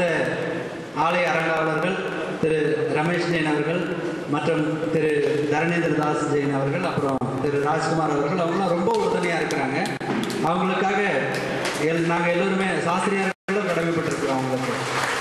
ஆலய அரங்காவலர்கள் திரு ரமேஷ் ஜெயின் அவர்கள் மற்றும் திரு தரணேந்திர தாஸ் ஜெயின் அவர்கள் அப்புறம் திரு ராஜ்குமார் அவர்கள் அவங்களாம் ரொம்ப உறுதுணையாக இருக்கிறாங்க அவங்களுக்காக எல் நாங்கள் எல்லோருமே சாஸ்திரியார்களும் கடமைப்பட்டிருக்கிறோம் அவங்களுக்கு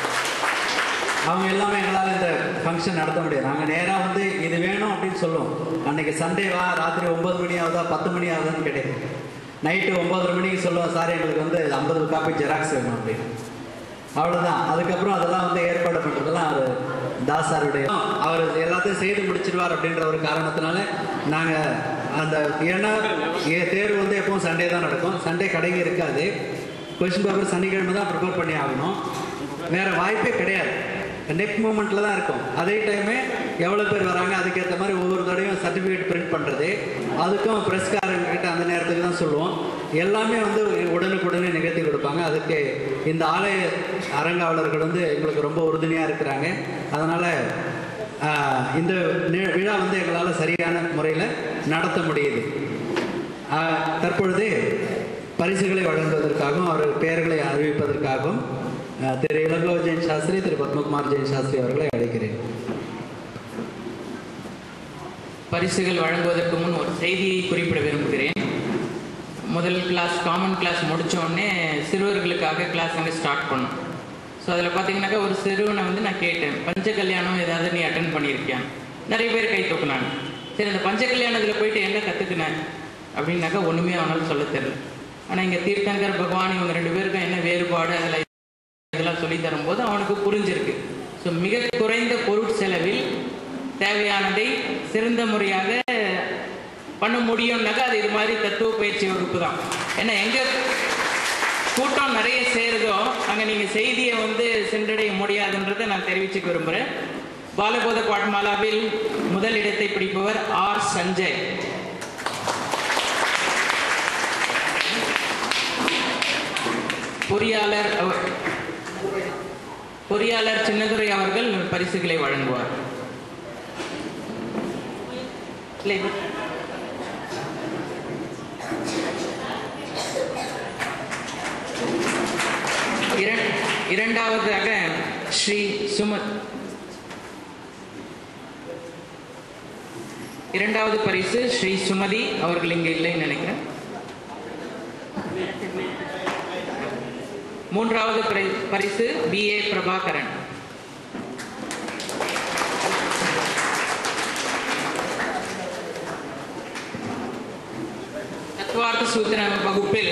அவங்க எல்லாமே எங்களால் இந்த ஃபங்க்ஷன் நடத்த முடியாது நாங்கள் நேராக வந்து இது வேணும் அப்படின்னு சொல்லுவோம் அன்னைக்கு சண்டேவா ராத்திரி ஒன்பது மணி ஆகுதா பத்து மணி ஆகுதான்னு கேட்டேன் நைட்டு ஒன்பதரை மணிக்கு சொல்லுவோம் சார் எங்களுக்கு வந்து ஐம்பது காப்பி ஜெராக்ஸ் வேணும் அப்படின்னு அவ்வளோதான் அதுக்கப்புறம் அதெல்லாம் வந்து ஏற்பாடு பண்ணுறதெல்லாம் அவர் தாஸ் சாருடைய அவர் எல்லாத்தையும் செய்து முடிச்சிருவார் அப்படின்ற ஒரு காரணத்தினால நாங்கள் அந்த ஏன்னா ஏ- தேர்வு வந்து எப்பவும் சண்டே தான் நடக்கும் சண்டே கடைங்க இருக்காது கொஸ்டின் பேப்பர் சனிக்கிழமை தான் ப்ரிப்பேர் பண்ணி ஆகணும் வேற வாய்ப்பே கிடையாது நெக் மூமெண்ட்டில் தான் இருக்கும் அதே டைமே எவ்வளோ பேர் வராங்க அதுக்கேற்ற மாதிரி ஒவ்வொரு தடவையும் சர்டிஃபிகேட் பிரிண்ட் பண்ணுறது அதுக்கும் ப்ரெஸ்காரங்கிட்ட அந்த நேரத்துக்கு தான் சொல்லுவோம் எல்லாமே வந்து உடனுக்குடனே நிகழ்த்தி கொடுப்பாங்க அதுக்கு இந்த ஆலய அரங்காவலர்கள் வந்து எங்களுக்கு ரொம்ப உறுதுணையாக இருக்கிறாங்க அதனால் இந்த நி- விழா வந்து எங்களால் சரியான முறையில் நடத்த முடியுது ஆஹ், தற்பொழுது பரிசுகளை வழங்குவதற்காகவும் அவர்கள் பெயர்களை அறிவிப்பதற்காகவும் ஆஹ், திரு இளங்கோ ஜெயின் சாஸ்திரி திரு பத்மகுமார் ஜெயின் சாஸ்திரி அவர்களை அழைக்கிறேன் பரிசுகள் வழங்குவதற்கு முன் ஒரு செய்தியை குறிப்பிட விரும்புகிறேன் முதல் கிளாஸ் காமன் கிளாஸ் முடிச்ச உடனே சிறுவர்களுக்காக கிளாஸ் அங்கே ஸ்டார்ட் பண்ணோம் ஸோ அதில் பார்த்தீங்கன்னாக்கா ஒரு சிறுவனை வந்து நான் கேட்டேன் பஞ்ச கல்யாணம் ஏதாவது நீ அட்டன் பண்ணியிருக்கியா நிறைய பேர் கை தூக்குனாங்க சரி அந்த பஞ்ச கல்யாணத்தில் போயிட்டு என்ன கற்றுக்கினேன் அப்படின்னாக்கா ஒன்றுமே அவனால் சொல்ல தெரியல ஆனால் இங்கே தீர்த்தங்கர் பகவான் இவங்க ரெண்டு பேருக்கும் என்ன வேறுபாடு அதில் இதெல்லாம் சொல்லி தரும்போது அவனுக்கு புரிஞ்சிருக்கு ஸோ மிக குறைந்த பொருட்செலவில் தேவையானதை சிறந்த முறையாக பண்ண முடியும்னாக்கா அது இது மாதிரி தத்துவ பயிற்சி வகுப்பு தான் ஏன்னா எங்க கூட்டம் நிறைய சேருதோ அங்கே நீங்கள் செய்தியை வந்து சென்றடைய முடியாதுன்றதை நான் தெரிவிச்சுக்க விரும்புகிறேன் பாலபோத பாட்மாலாவில் முதல் இடத்தை பிடிப்பவர் ஆர் சஞ்சய் பொறியாளர் அவர் பொறியாளர் சின்னதுரை அவர்கள் பரிசுகளை வழங்குவார் இல்லை, இது- இரண்- இரண்டாவதாக ஸ்ரீ சுமத் இரண்டாவது பரிசு ஸ்ரீ சுமதி அவர்கள் இங்கே இல்லைன்னு நினைக்கிறேன் மூன்றாவது பரி- பரிசு பி ஏ பிரபாகரன் தத்துவார்த்த சூத்திர வகுப்பில்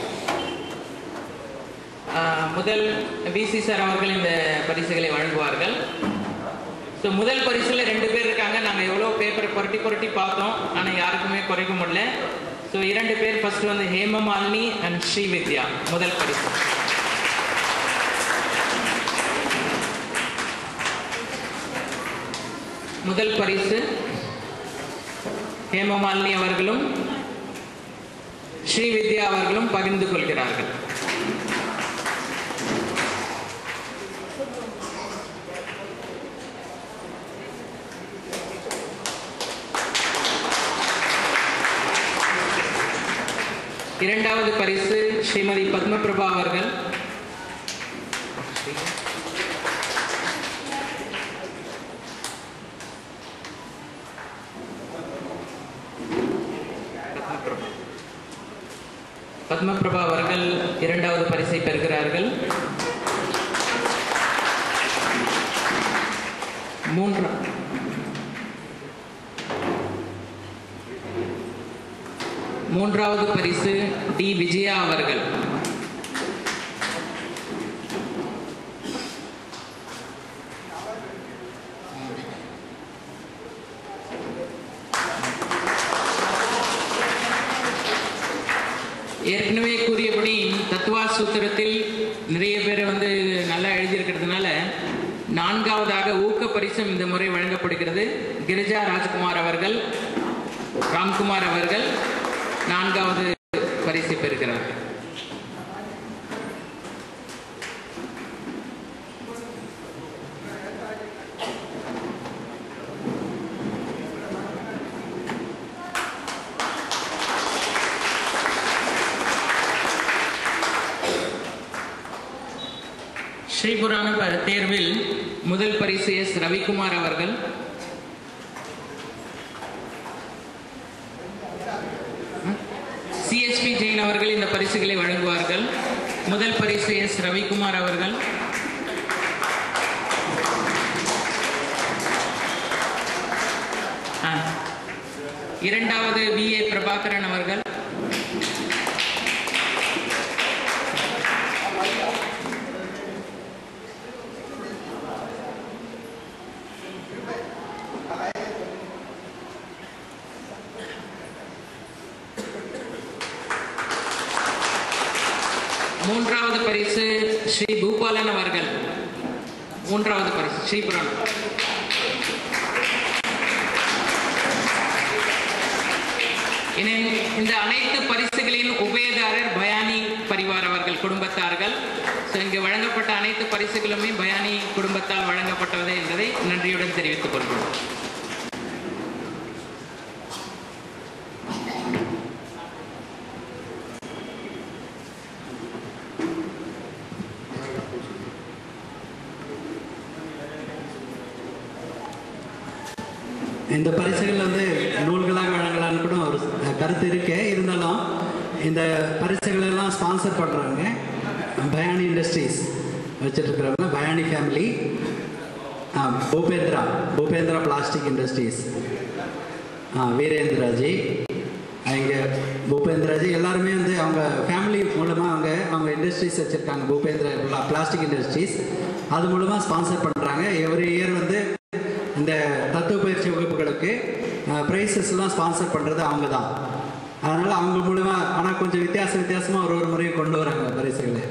ஆஹ், முதல் விசி சார் அவர்கள் இந்த பரிசுகளை வழங்குவார்கள் ஸோ முதல் பரிசில் ரெண்டு பேர் இருக்காங்க நாங்கள் எவ்வளோ பேப்பரை புரட்டி புரட்டி பார்த்தோம் ஆனால் யாருக்குமே குறைக்க முடியல ஸோ இரண்டு பேர் ஃபர்ஸ்ட் வந்து ஹேமமாலினி அண்ட் ஸ்ரீவித்யா முதல் பரிசு முதல் பரிசு ஹேமமாலினி அவர்களும் ஸ்ரீவித்யா அவர்களும் பகிர்ந்து கொள்கிறார்கள் இரண்டாவது பரிசு ஸ்ரீமதி பத்மபிரபா அவர்கள் பத்மபிரபா. பத்மபிரபா அவர்கள் இரண்டாவது பரிசை பெறுகிறார்கள் மூன்றா மூன்றாவது பரிசு டி விஜயா அவர்கள் ஏற்கனவே கூறியபடி தத்துவா சூத்திரத்தில் நிறைய பேர் வந்து நல்லா எழுதியிருக்கிறதுனால நான்காவதாக ஊக்க பரிசும் இந்த முறை வழங்கப்படுகிறது கிரிஜா ராஜ்குமார் அவர்கள் ராம்குமார் அவர்கள் நான்காவது பரிசை பெறுகிறார்கள் ஸ்ரீபுராண ப- தேர்வில் முதல் பரிசு எஸ் ரவிக்குமார் அவர்கள் சிஎஸ்பி ஜெயின் அவர்கள் இந்த பரிசுகளை வழங்குவார்கள் முதல் பரிசு எஸ் ரவிக்குமார் அவர்கள் ஆ. இரண்டாவது வி ஏ பிரபாகரன் அவர்கள் மூன்றாவது பரிசு ஸ்ரீ பூபாலன் அவர்கள் மூன்றாவது பரிசு ஸ்ரீபுராணம் இனி இந்த அனைத்து பரிசுகளின் உபயதாரர் பயானி பரிவார் அவர்கள் குடும்பத்தார்கள் ஸோ இங்கு வழங்கப்பட்ட அனைத்து பரிசுகளுமே பயானி குடும்பத்தால் வழங்கப்பட்டது என்பதை நன்றியுடன் தெரிவித்துக் கொள்கிறோம் இந்த பரிசுகள் வந்து நூல்களாக வழங்கலாம்னு கூட ஒரு கருத்து இருக்கு இருந்தாலும் இந்த பரிசுகள் எல்லாம் ஸ்பான்சர் பண்ணுறாங்க பயானி இண்டஸ்ட்ரீஸ் வச்சுட்டு இருக்கிறவங்க Bhayani family Bhupendra Bhupendra plastic industries Virendraji இங்கே பூபேந்திராஜி எல்லாருமே வந்து அவங்க ஃபேமிலி மூலமாக அவங்க அவங்க இண்டஸ்ட்ரீஸ் வச்சுருக்காங்க பூபேந்திரா பிளாஸ்டிக் இண்டஸ்ட்ரீஸ் அது மூலமாக ஸ்பான்சர் பண்ணுறாங்க எவ்ரி இயர் வந்து இந்த தத்துவ பயிற்சி வகுப்புகளுக்கு ப்ரைஸஸ்லாம் ஸ்பான்சர் பண்ணுறது அவங்க தான் அதனால் அவங்க மூலமாக ஆனால் கொஞ்சம் வித்தியாச வித்தியாசமாக ஒரு ஒரு முறையும் கொண்டு வராங்க பரிசுகளை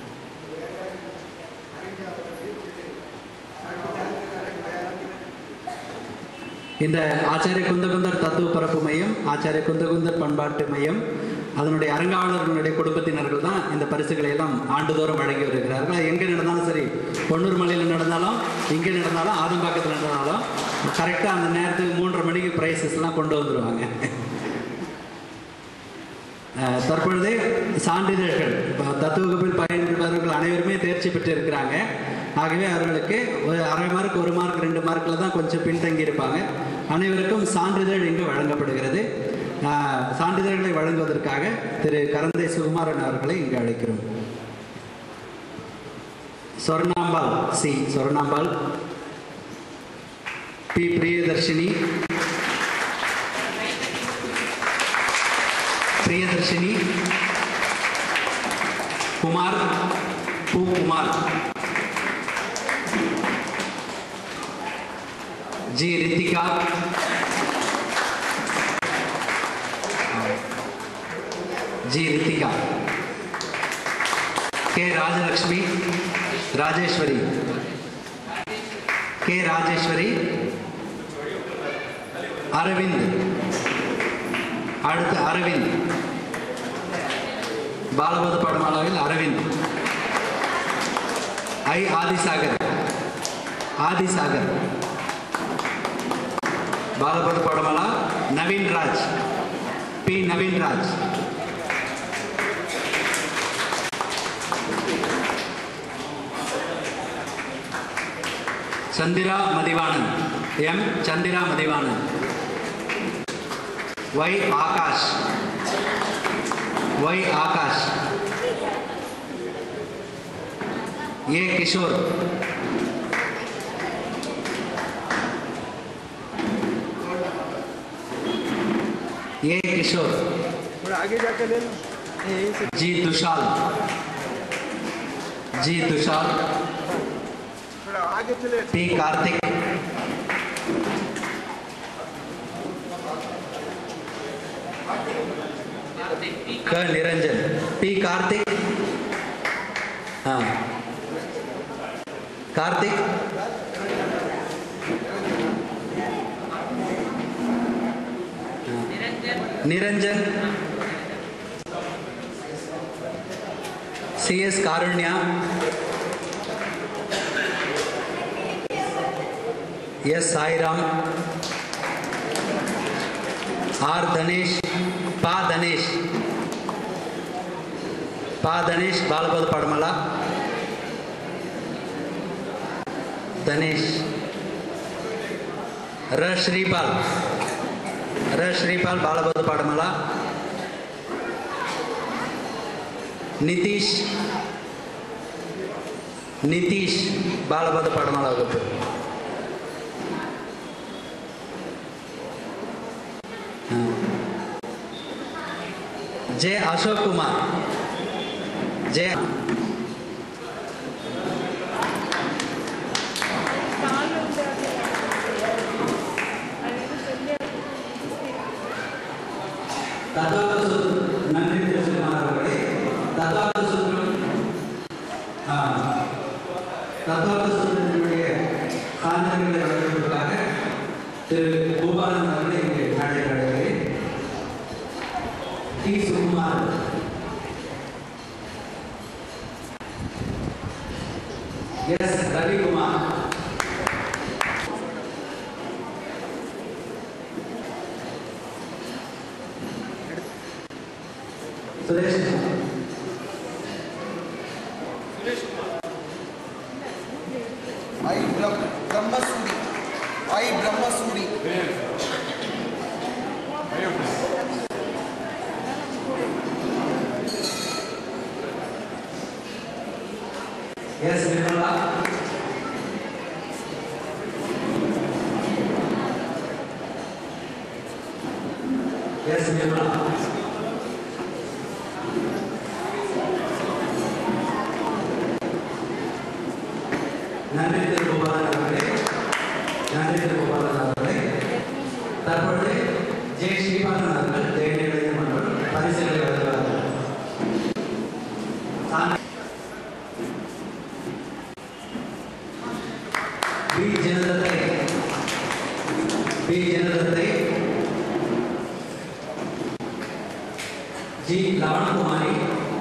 இந்த ஆச்சாரிய குந்தகுந்தர் தத்துவ பரப்பு மையம் ஆச்சாரிய குந்தகுந்தர் பண்பாட்டு மையம் அதனுடைய அரங்காவலர்களுடைய குடும்பத்தினர்கள் தான் இந்த பரிசுகளை எல்லாம் ஆண்டுதோறும் வழங்கி வருகிறார்கள் அது எங்கே நடந்தாலும் சரி பொன்னூர் மலையில் நடந்தாலும் இங்கே நடந்தாலும் ஆதம்பாக்கத்தில் நடந்தாலும் கரெக்டாக அந்த நேரத்துக்கு மூன்றரை மணிக்கு ப்ரைஸஸ் எல்லாம் கொண்டு வந்துடுவாங்க அஹ், தற்பொழுது சான்றிதழ்கள் இப்ப தத்துவ வகுப்பில் பயின்றவர்கள் அனைவருமே தேர்ச்சி பெற்று இருக்கிறாங்க ஆகவே அவர்களுக்கு ஒரு அரை மார்க் ஒரு மார்க் ரெண்டு மார்க்கில் தான் கொஞ்சம் பின்தங்கி இருப்பாங்க அனைவருக்கும் சான்றிதழ் இங்கு வழங்கப்படுகிறது ஆஹ், சான்றிதழ்களை வழங்குவதற்காக திரு கரந்தை சுகுமாரன் அவர்களை இங்கு அழைக்கிறோம் சொர்ணாம்பாள் சி சொர்ணாம்பாள் பி பிரியதர்ஷினி பிரியதர்ஷினி குமார் பூ Kumar G Rithika G Rithika K Rajalakshmi Rajeswari K Rajeswari Aravind அடுத்து அரவிந்த் பாலபத படமாலாவில் Aravind I Adisagar Adisagar Balapada Padamala Naveen Raj P Naveen Raj Chandra Mathivanan M Chandra Mathivanan Y Akash Y Akash A Kishore A Kishore थोड़ा आगे जाकर ले लो यहीं से जी तुषाल जी तुषाल थोड़ा आगे चले पी कार्तिक क निरंजन पी कार्तिक हाँ Karthik Niranjan C S Karunya S Sairam R Dhanesh पा धनेश पा धनेश बालपद पडमला धनेश र श्रीपाल र श्रीपाल बालपद पडमला நிதிஷ் நிதிஷ் பாலபத படமால வகுப்பு ஜே அசோக் குமார் ஜே தத்வாத சூத்திரம் நன்றி திருச்சிமார் அவர்களே தத்வாத சூத்திரம் ஆ, தத்வாத சூத்திரத்தினுடைய சான்றிதழ்களை வழங்குவதற்காக திரு கோபாலன் அவர்களை இங்கே அழைக்கிறேன் T Sukumar S Ravikumar Suresh I Brahma Brahmasuri I Brahmasuri S Nirmala S Nirmala நன்றி திரு கோபாலன் அவர்களே நன்றி திரு கோபாலன் அவர்களே தற்பொழுது ஜே ஸ்ரீபாலன் அவர்கள் தேவையான மன்றம் பரிசுகளை வழங்குவார்கள் சாமி बी जनदत्ते बी जनदत्ते जी लवण कुमारी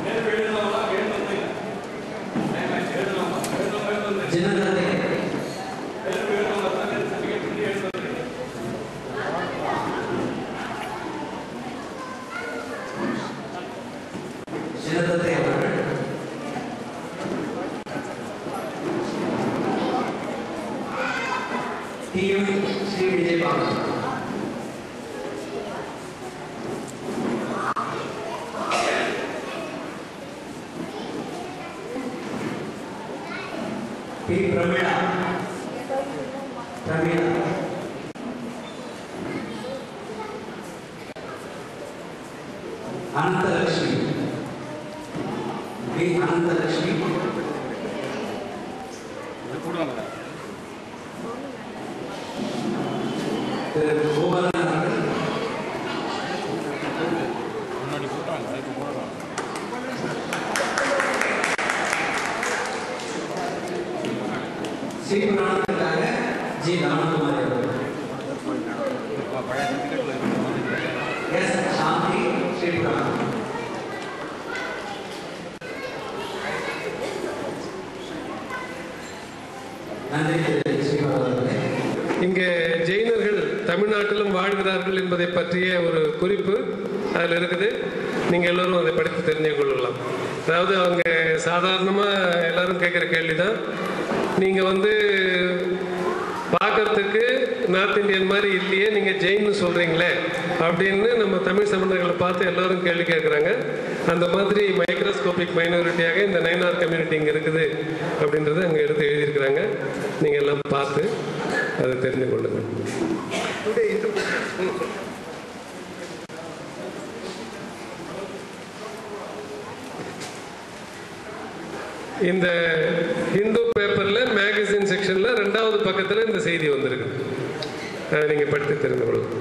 जनदत्ते ಜನದत्ते அவர்கள் team Shri Vijay Babu P Pramila Pramila Ananthalakshmi P Ananthalakshmi திரு கோவலன் அவர்கள் ஸ்ரீபுராணத்திற்காக ஜி ராமகுமார் அவர்கள் எஸ் சாந்தி ஸ்ரீபுராணம் நன்றி திரு ஸ்ரீபால் அவர்களே இங்கே ஜெயினர்கள் தமிழ்நாட்டிலும் வாழ்கிறார்கள் என்பதை பற்றிய ஒரு குறிப்பு அதில் இருக்குது நீங்கள் எல்லோரும் அதை படித்து தெரிஞ்சு கொள்ளலாம் அதாவது அவங்க சாதாரணமாக எல்லாரும் கேட்குற கேள்வி தான் நீங்கள் வந்து பார்க்கறதுக்கு நார்த் இந்தியன் மாதிரி இல்லையே நீங்கள் ஜெயின்னு சொல்கிறீங்களே அப்படின்னு நம்ம தமிழ் சமணர்களை பார்த்து எல்லாரும் கேள்வி கேட்குறாங்க அந்த மாதிரி மைக்ரோஸ்கோபிக் மைனாரிட்டியாக இந்த நைனார் கம்யூனிட்டி இங்கே இருக்குது அப்படின்றத அங்கே எடுத்து எழுதியிருக்கிறாங்க நீங்கள் எல்லாம் பார்த்து அதை தெரிந்து கொள்ளுங்கள் Today, Hindu இந்த ஹிந்து பேப்பரில் மேகசின் செக்ஷனில் ரெண்டாவது பக்கத்தில் இந்த செய்தி வந்திருக்கு அதை நீங்கள் படித்து தெரிந்து கொள்ளலாம்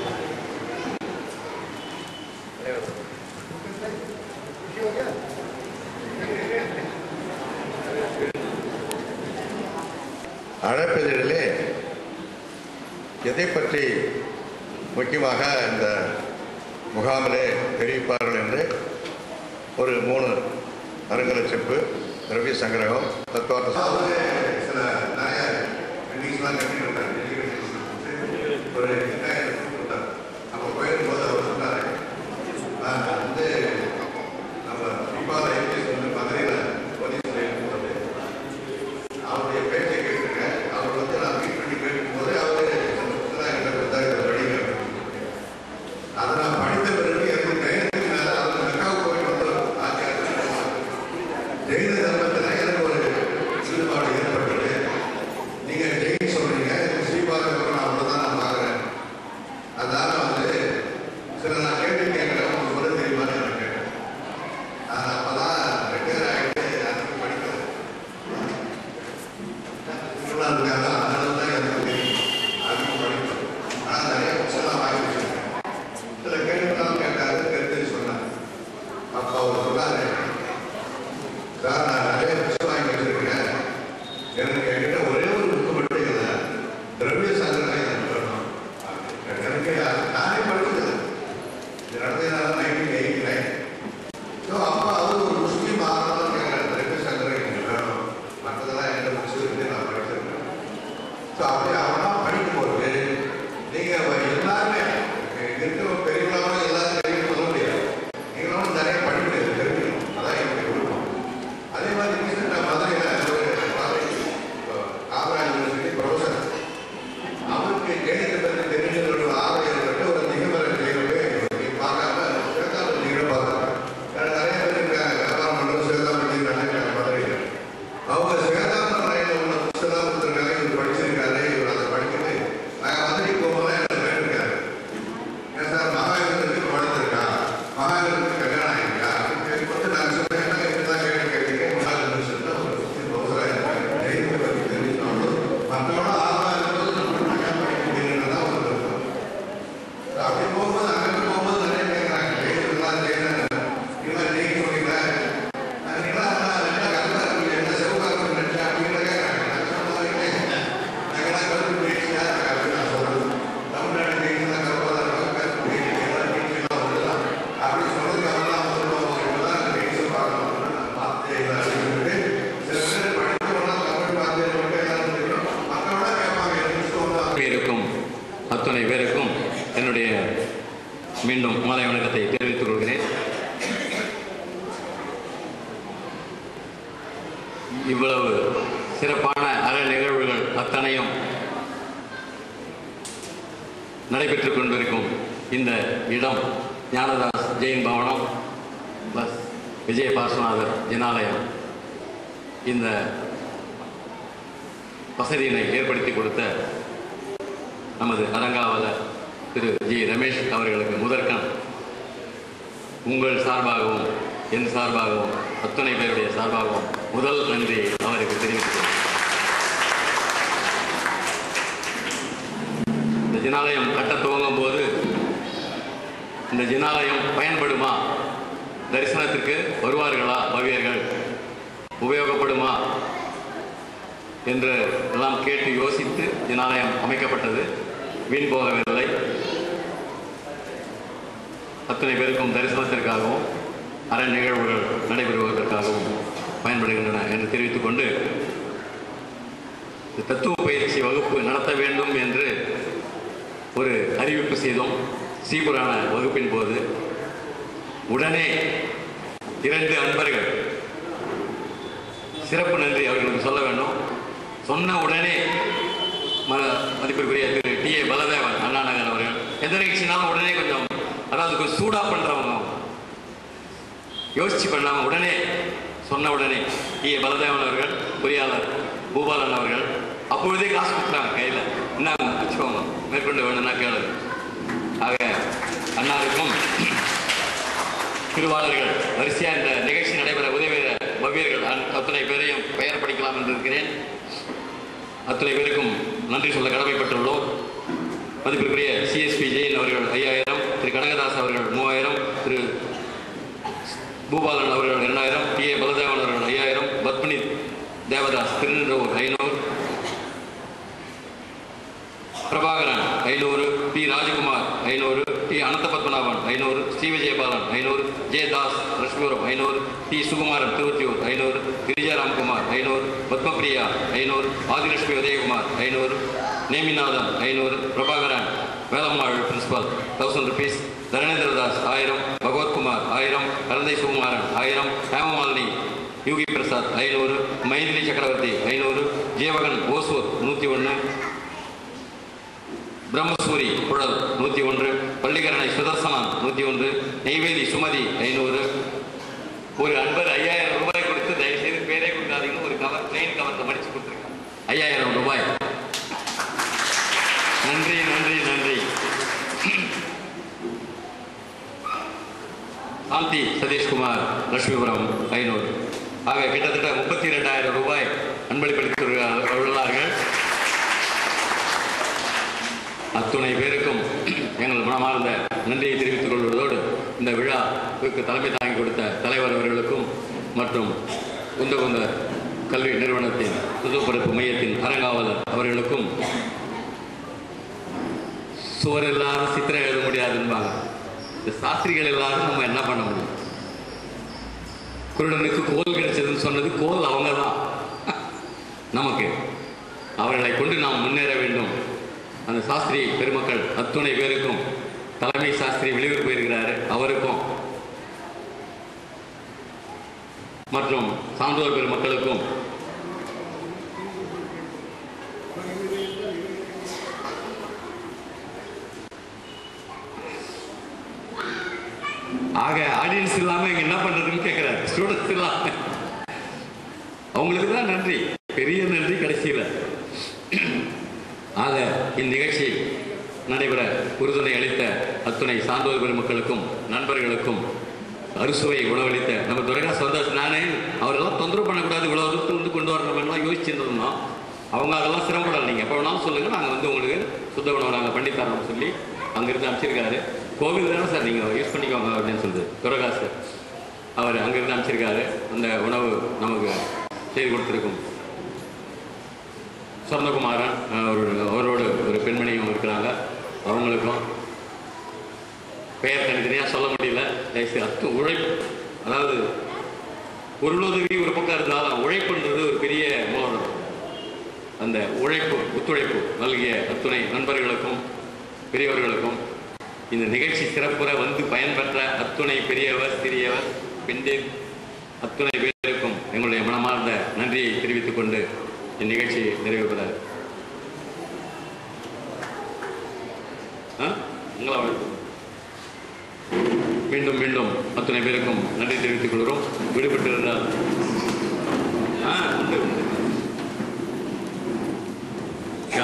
அழைப்பதிலே எதை பற்றி முக்கியமாக இந்த முகாமிலே தெரிவிப்பார்கள் என்று ஒரு மூணு அருங்கல செப்பு திரவிய சங்கிரகம் தத்துவார்த்த சில நிறைய மீட்டிங்ஸ்லாம் கட்டிட்டு ஒரு அப்போ போயிருக்கும்போது அவர் சொன்னார் நான் வந்து நம்ம தீபாவளி ஐபிஎஸ் வந்து மதுரையில் பதிவு செய்யும்போது அவருடைய பேச்சை கேட்டிருக்கேன் அவர் வந்து நான் மீட் பண்ணி கேட்கும்போது அவர் வழிகள் அதை நான் படித்த பிறகு எனக்கு தைரியத்துக்கு மேலே அவர் மெக்காவுக்கு போய் வந்து ஆச்சாரம் ஜெயின தர்மத்தில் எனக்கு ஒரு ஈடுபாடு ஏற்பட்டது நீங்கள் ஜெயின் சொல்றீங்க ஸ்ரீபாதம் நான் அவ்வளோதான் நான் பார்க்குறேன் அதனால வந்து சில நான் கேட்டு கேட்குறேன் உங்களுக்கு சொல்ல தெரியுமான்னு நான் கேட்டேன் நான் அப்பதான் ரிட்டையர் ஆகிட்டு எனக்கு படிக்கல திருவிழா இருக்காங்க அதனால தான் எனக்கு தெரியும் அதுக்கு படிப்பேன் ஆனால் நிறைய புத்தகம் வாங்கி வச்சிருக்கேன் சில கேள்விலாம் கேட்டாரு தெரிஞ்சு சொன்னேன் அப்போ அவர் சொன்னாரு சார் நான் நிறைய புத்தகம் வாங்கி வச்சிருக்கேன் எனக்கு என்கிட்ட ஒரே ஒரு புக்கு மட்டும் இல்லை திரவிய சங்கரனை எனக்கு வேணும் எனக்கு அது நானே படிச்சது இது நடந்ததுனால நைன்டீன் எயிட்டி நைன் ஸோ அப்போ அவர் ஒரு முஸ்லீம் ஆகிறதா கேட்குறேன் திரவிய சங்கரன் எனக்கு வேணும் மற்றதெல்லாம் என்கிட்ட புக்ஸ் இருக்கு நான் படிச்சிருக்கேன் ஸோ அப்படி அவனா படிக்கும்போது நீங்கள் எல்லாருமே இங்க இருக்கிற பெரியவங்களும் எல்லாரும் தெரியும் சொல்ல முடியாது நீங்களும் நிறைய படிப்பு தெரிஞ்சுக்கணும் அதான் என்னுடைய விருப்பம் அதே மாதிரி ரீசெண்டாக மதுரையில் ஒரு காலேஜ் காமராஜ் யூனிவர்சிட்டி ப்ரொஃபஸர் அவருக்கு ஜெயிக்க பற்றி தெரிஞ்ச ஒரு ஆர்வம் ஏற்பட்டு ஒரு நிகழ்வு செய்யறது பார்க்காம சிவகாமி நிகழ்வு பார்த்தாங்க நிறைய பேர் இருக்காங்க வியாபாரம் பண்ணுறது சிவகாமி நிகழ்வு மதுரையில் அவங்க சிவகாம ரயிலில் உள்ள புத்தகம் கொடுத்துருக்காங்க இவர் படிச்சிருக்காரு இவர் அதை படிச்சுட்டு நாங்கள் மதுரைக்கு போகும்போது எனக்கு கேட்டிருக்காரு ஏன் சார் மகாவீரனுக்கு படுத்திருக்கா மகாவீரனுக்கு கல்யாணம் ஆயிருக்கா அப்படின்னு கேட்கும்போது நாங்கள் சொன்னேன் என்ன இப்படி தான் கேள்வி கேட்டீங்க மகாவீரன் சொன்னால் ஒரு ப்ரொஃபஸராக இருக்காங்க ஜெயிலுக்கு பற்றி தெரிஞ்சுக்கணும் மற்றவங்க ஆர்வம் இருக்கும்போது நம்ம கல்யாணம் பண்ணிக்கிறதுன்னு தான் ஒரு விருப்பம். அப்படி போகும்போது அங்கே போகும்போது நிறைய கேட்குறாங்க ஜெயிலுக்குலாம் ஜெயிலு இல்லை ஜெயிக்க சொல்றீங்களா நீங்களா என்ன கலந்தா இருக்கீங்க என்ன சிவகாரம் நினைச்சா அப்படின்னு கேட்குறாங்க நான் சொன்னேன் நாங்களாம் கருத்து பேசியா அப்படின்னு நான் சொல்றது தமிழ்நாடு ஜெயிச்சு தான் கருப்பாக இருக்கும் கருத்து பேசி எல்லாம் ஜெயிச்சுலாம் வந்துடலாம் அப்படி சொன்னதுக்கு அவெல்லாம் சொல்லுவாங்க இவெல்லாம் ஜெயிச்சு பார்க்கணும் பார்த்து அப்படின்னு சில பேர் படித்தவங்களாம் தமிழ் பார்த்து மட்டும் எல்லாரும் தெரியும் மற்றவங்க கேட்பாங்க எனக்கு சொல்லுவாங்க இருக்கும் அத்தனை பேருக்கும் என்னுடைய மீண்டும் மாலை வணக்கத்தை தெரிவித்துக் கொள்கிறேன் இவ்வளவு சிறப்பான அற நிகழ்வுகள் அத்தனையும் நடைபெற்றுக் கொண்டிருக்கும் இந்த இடம் ஞானதாஸ் ஜெயின் பவனம் பிளஸ் விஜய பார்ஸ்வநாதர் ஜனாலயம் இந்த வசதியினை ஏற்படுத்தி கொடுத்த நமது அரங்காவலர் திரு ஜி ரமேஷ் அவர்களுக்கு முதற்கண் உங்கள் சார்பாகவும் என் சார்பாகவும் அத்தனை பேருடைய சார்பாகவும் முதல் நன்றி அவருக்கு தெரிவித்துக் இந்த ஜினாலயம் கட்ட துவங்கும் போது இந்த ஜினாலயம் பயன்படுமா தரிசனத்திற்கு வருவார்களா பவியர்கள் உபயோகப்படுமா என்று எல்லாம் கேட்டு யோசித்து ஜினாலயம் அமைக்கப்பட்டது வீண் போகவில்லை அத்தனை பேருக்கும் தரிசனத்திற்காகவும் அற நிகழ்வுகள் நடைபெறுவதற்காகவும் பயன்படுகின்றன என்று தெரிவித்துக் கொண்டு இந்த தத்துவ பயிற்சி வகுப்பு நடத்த வேண்டும் என்று ஒரு அறிவிப்பு செய்தோம் ஸ்ரீபுராண வகுப்பின் போது உடனே இரண்டு அன்பர்கள் சிறப்பு நன்றி அவர்களுக்கு சொல்ல வேண்டும் சொன்ன உடனே ம மதிப்பிற்குரிய திரு டி ஏ பலதேவன் அண்ணா நகர் அவர்கள் எந்த நிகழ்ச்சினாலும் உடனே கொஞ்சம் அதாவது கொஞ்சம் சூடா பண்றவங்க அவங்க. யோசிச்சு பண்ணாம உடனே சொன்ன உடனே டி ஏ பலதேவன் அவர்கள் பொறியாளர் பூபாலன் அவர்கள் அப்பொழுதே காசு கொடுத்தாங்க கையில் என்ன வச்சுக்கோங்க மேற்கொண்டு வேணும்னா கேளு ஆக அண்ணாருக்கும் திருவாளர்கள் வரிசையா இந்த நிகழ்ச்சி நடைபெற உதவிய பவ்யர்கள் அ- அத்தனை பேரையும் பெயர் படிக்கலாம் என்று இருக்கிறேன் அத்தனை பேருக்கும் நன்றி சொல்ல கடமைப்பட்டுள்ளோம் மதிப்பிற்குரிய சிஎஸ்பி ஜெயின் அவர்கள் ஐயாயிரம் திரு கனகதாஸ் அவர்கள் மூவாயிரம் திரு பூபாலன் அவர்கள் இரண்டாயிரம் டி ஏ பலதேவன் அவர்கள் ஐயாயிரம் பத்மினி தேவதாஸ் திருநின்றவூர் ஐநூறு பிரபாகரன் ஐநூறு டி ராஜகுமார் ஐநூறு டி அனந்த பத்மநாபன் ஐநூறு ஸ்ரீ விஜயபாலன் ஐநூறு ஜெயதாஸ் லட்சுமிபுரம் ஐநூறு டி சுகுமாரன் திருவத்தியூர் ஐநூறு கிரிஜா ராம்குமார் ஐநூறு பத்மபிரியா ஐநூறு ஆதிலட்சுமி உதயகுமார் ஐநூறு நேமிநாதன் ஐநூறு Prabhakaran Velammal principal thousand rupees Dharanendradas ஆயிரம் பகவத்குமார் ஆயிரம் கரந்தை சுகுமாரன் ஆயிரம் ஹேமமாலினி யூகி பிரசாத் ஐநூறு மைதிலி சக்கரவர்த்தி ஐநூறு ஜீவகன் ஓசூர் நூற்றி ஒன்று பிரம்மசூரி குழல் நூற்றி ஒன்று பள்ளிக்கரணை சுதர்சனான் நூற்றி ஒன்று நெய்வேலி சுமதி ஐநூறு ஒரு அன்பர் ஐயாயிரம் ரூபாய் கொடுத்து தயவுசெய்து பேரே கொடுக்காதீங்கன்னு ஒரு கவர் பிளெயின் கவர்ல மடிச்சு கொடுத்துருக்காங்க ஐயாயிரம் ரூபாய் நன்றி நன்றி நன்றி சாந்தி சதீஷ்குமார் லட்சுமிபுரம் ஐநூறு ஆக கிட்டத்தட்ட முப்பத்தி இரண்டாயிரம் ரூபாய் அன்பளிப்பளித்து உள்ளார்கள் அத்துணை பேருக்கும் எங்கள் மனமார்ந்த நன்றியை தெரிவித்துக் கொள்வதோடு இந்த விழாவுக்கு தலைமை தாங்கி கொடுத்த தலைவர் அவர்களுக்கும் மற்றும் குந்தகுந்த கல்வி நிறுவனத்தின் புதுப்பரப்பு மையத்தின் அறங்காவலர் அவர்களுக்கும் சுவர் இல்லாத சித்திரம் எழுத முடியாதுன்பாங்க இந்த சாஸ்திரிகள் எல்லாரும் நம்ம என்ன பண்ண முடியும் குருடனுக்கு கோல் கிடைச்சதுன்னு சொன்னது கோல் அவங்க தான் நமக்கு அவர்களை கொண்டு நாம் முன்னேற வேண்டும் அந்த சாஸ்திரி பெருமக்கள் அத்துணை பேருக்கும் தலைமை சாஸ்திரி வெளியூர் போயிருக்கிறாரு அவருக்கும் மற்றும் சான்றோர் பெருமக்களுக்கும் ஆக ஆடியன்ஸ் இல்லாம இங்க என்ன பண்றதுன்னு கேட்கிறாரு ஸ்டூடெண்ட்ஸ் இல்லாம அவங்களுக்கு தான் நன்றி பெரிய நன்றி கடைசியில் ஆக இந்நிகழ்ச்சி நடைபெற உறுதுணை அளித்த அத்துணை சான்றோர் பெருமக்களுக்கும் நண்பர்களுக்கும் அறுசுவை உணவளித்த நம்ம துரைகா சந்தோஷ் நானே அவரெல்லாம் தொந்தரவு பண்ணக்கூடாது இவ்வளோ தூரத்தில் வந்து கொண்டு வரணும்லாம் யோசிச்சுட்டு இருந்தோம் அவங்க அதெல்லாம் சிரமப்படல நீங்கள் எப்போ வேணாலும் சொல்லுங்கள் நாங்கள் வந்து உங்களுக்கு சுத்த உணவு நாங்கள் பண்ணி தரோம்னு சொல்லி அங்கிருந்து அனுப்பிச்சிருக்காரு கோவில் தானே சார் நீங்கள் யூஸ் பண்ணிக்கோங்க அப்படின்னு சொல்லுது துரைகா சார் அவர் அங்கிருந்து அனுப்பிச்சிருக்காரு அந்த உணவு நமக்கு செய்து கொடுத்துருக்கும் சொர்ணகுமாரன் அவரோட அவரோட ஒரு பெண்மணியும் இருக்கிறாங்க அவங்களுக்கும் பெயர் தனித்தனியாக சொல்ல முடியல தயவுசெய்து அத்து உழைப்பு அதாவது பொருளுதவி ஒரு பக்கம் இருந்தாலும் உழைப்புன்றது ஒரு பெரிய மூலம் அந்த உழைப்பு ஒத்துழைப்பு நல்கிய அத்துணை நண்பர்களுக்கும் பெரியவர்களுக்கும் இந்த நிகழ்ச்சி சிறப்புற வந்து பயன்பெற்ற அத்துணை பெரியவர் சிறியவர் பெண்டேன் அத்துணை பேருக்கும் எங்களுடைய மனமார்ந்த நன்றியை தெரிவித்துக் கொண்டு இந்நிகழ்ச்சி நிறைவு பெற ஆ? உங்களா வாழ்த்து. மீண்டும் மீண்டும் அத்தனை பேருக்கும் நன்றி தெரிவித்துக் கொள்கிறோம் விடுபட்டிருந்தால் ஆ, உண்டு, உண்டு.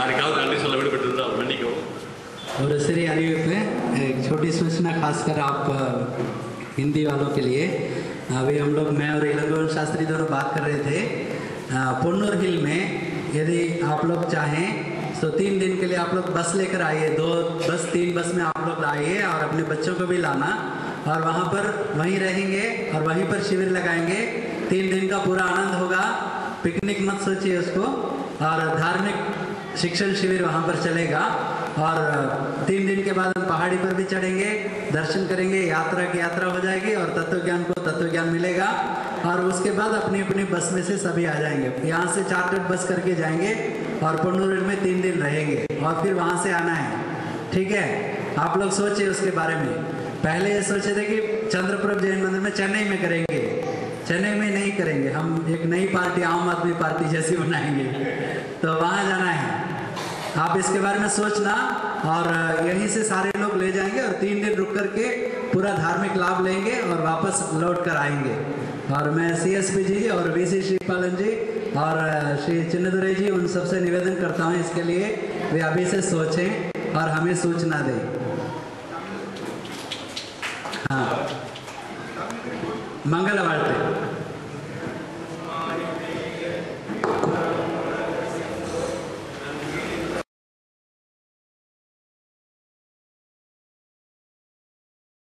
யாருக்காவது நன்றி சொல்ல விடுபட்டிருந்தால் மன்னிக்கவும் और श्री அறிவிப்பு एक छोटी सूचना खासकर आप अ, हिंदी वालों के लिए अभी हम लोग मैं और इलंगोन शास्त्री दोनों बात कर रहे थे अ, पुन्नूर हिल में यदि आप लोग चाहें तो तीन दिन के लिए आप लोग बस लेकर आइए दो बस तीन बस में आप लोग आइए और अपने बच्चों को भी लाना और वहाँ पर वहीं रहेंगे और वहीं पर शिविर लगाएंगे तीन दिन का पूरा आनंद होगा पिकनिक मत सोचिए उसको और धार्मिक शिक्षण शिविर वहाँ पर चलेगा और तीन दिन के बाद हम पहाड़ी पर भी चढ़ेंगे दर्शन करेंगे यात्रा की यात्रा हो जाएगी और तत्व ज्ञान को तत्व ज्ञान मिलेगा और उसके बाद अपनी अपनी बस में से सभी आ जाएंगे यहाँ से चार्टर्ड बस करके जाएंगे और पुनूर में तीन दिन रहेंगे और फिर वहाँ से आना है ठीक है आप लोग सोचिए उसके बारे में पहले ये सोचे थे कि चंद्रप्रभ जैन मंदिर में चेन्नई में करेंगे चेन्नई में नहीं करेंगे हम एक नई पार्टी आम आदमी पार्टी जैसी बनाएंगे तो वहाँ जाना है आप इसके बारे में सोचना और यहीं से सारे लोग ले जाएंगे और तीन दिन रुक करके पूरा धार्मिक लाभ लेंगे और वापस लौट कर आएंगे और मैं सी एस पी जी और वी सी श्रीपालन जी और श्री चिन्नदुरई जी उन सबसे निवेदन करता हूँ इसके लिए वे अभी से सोचें और हमें सूचना दें हाँ मंगल वार्ते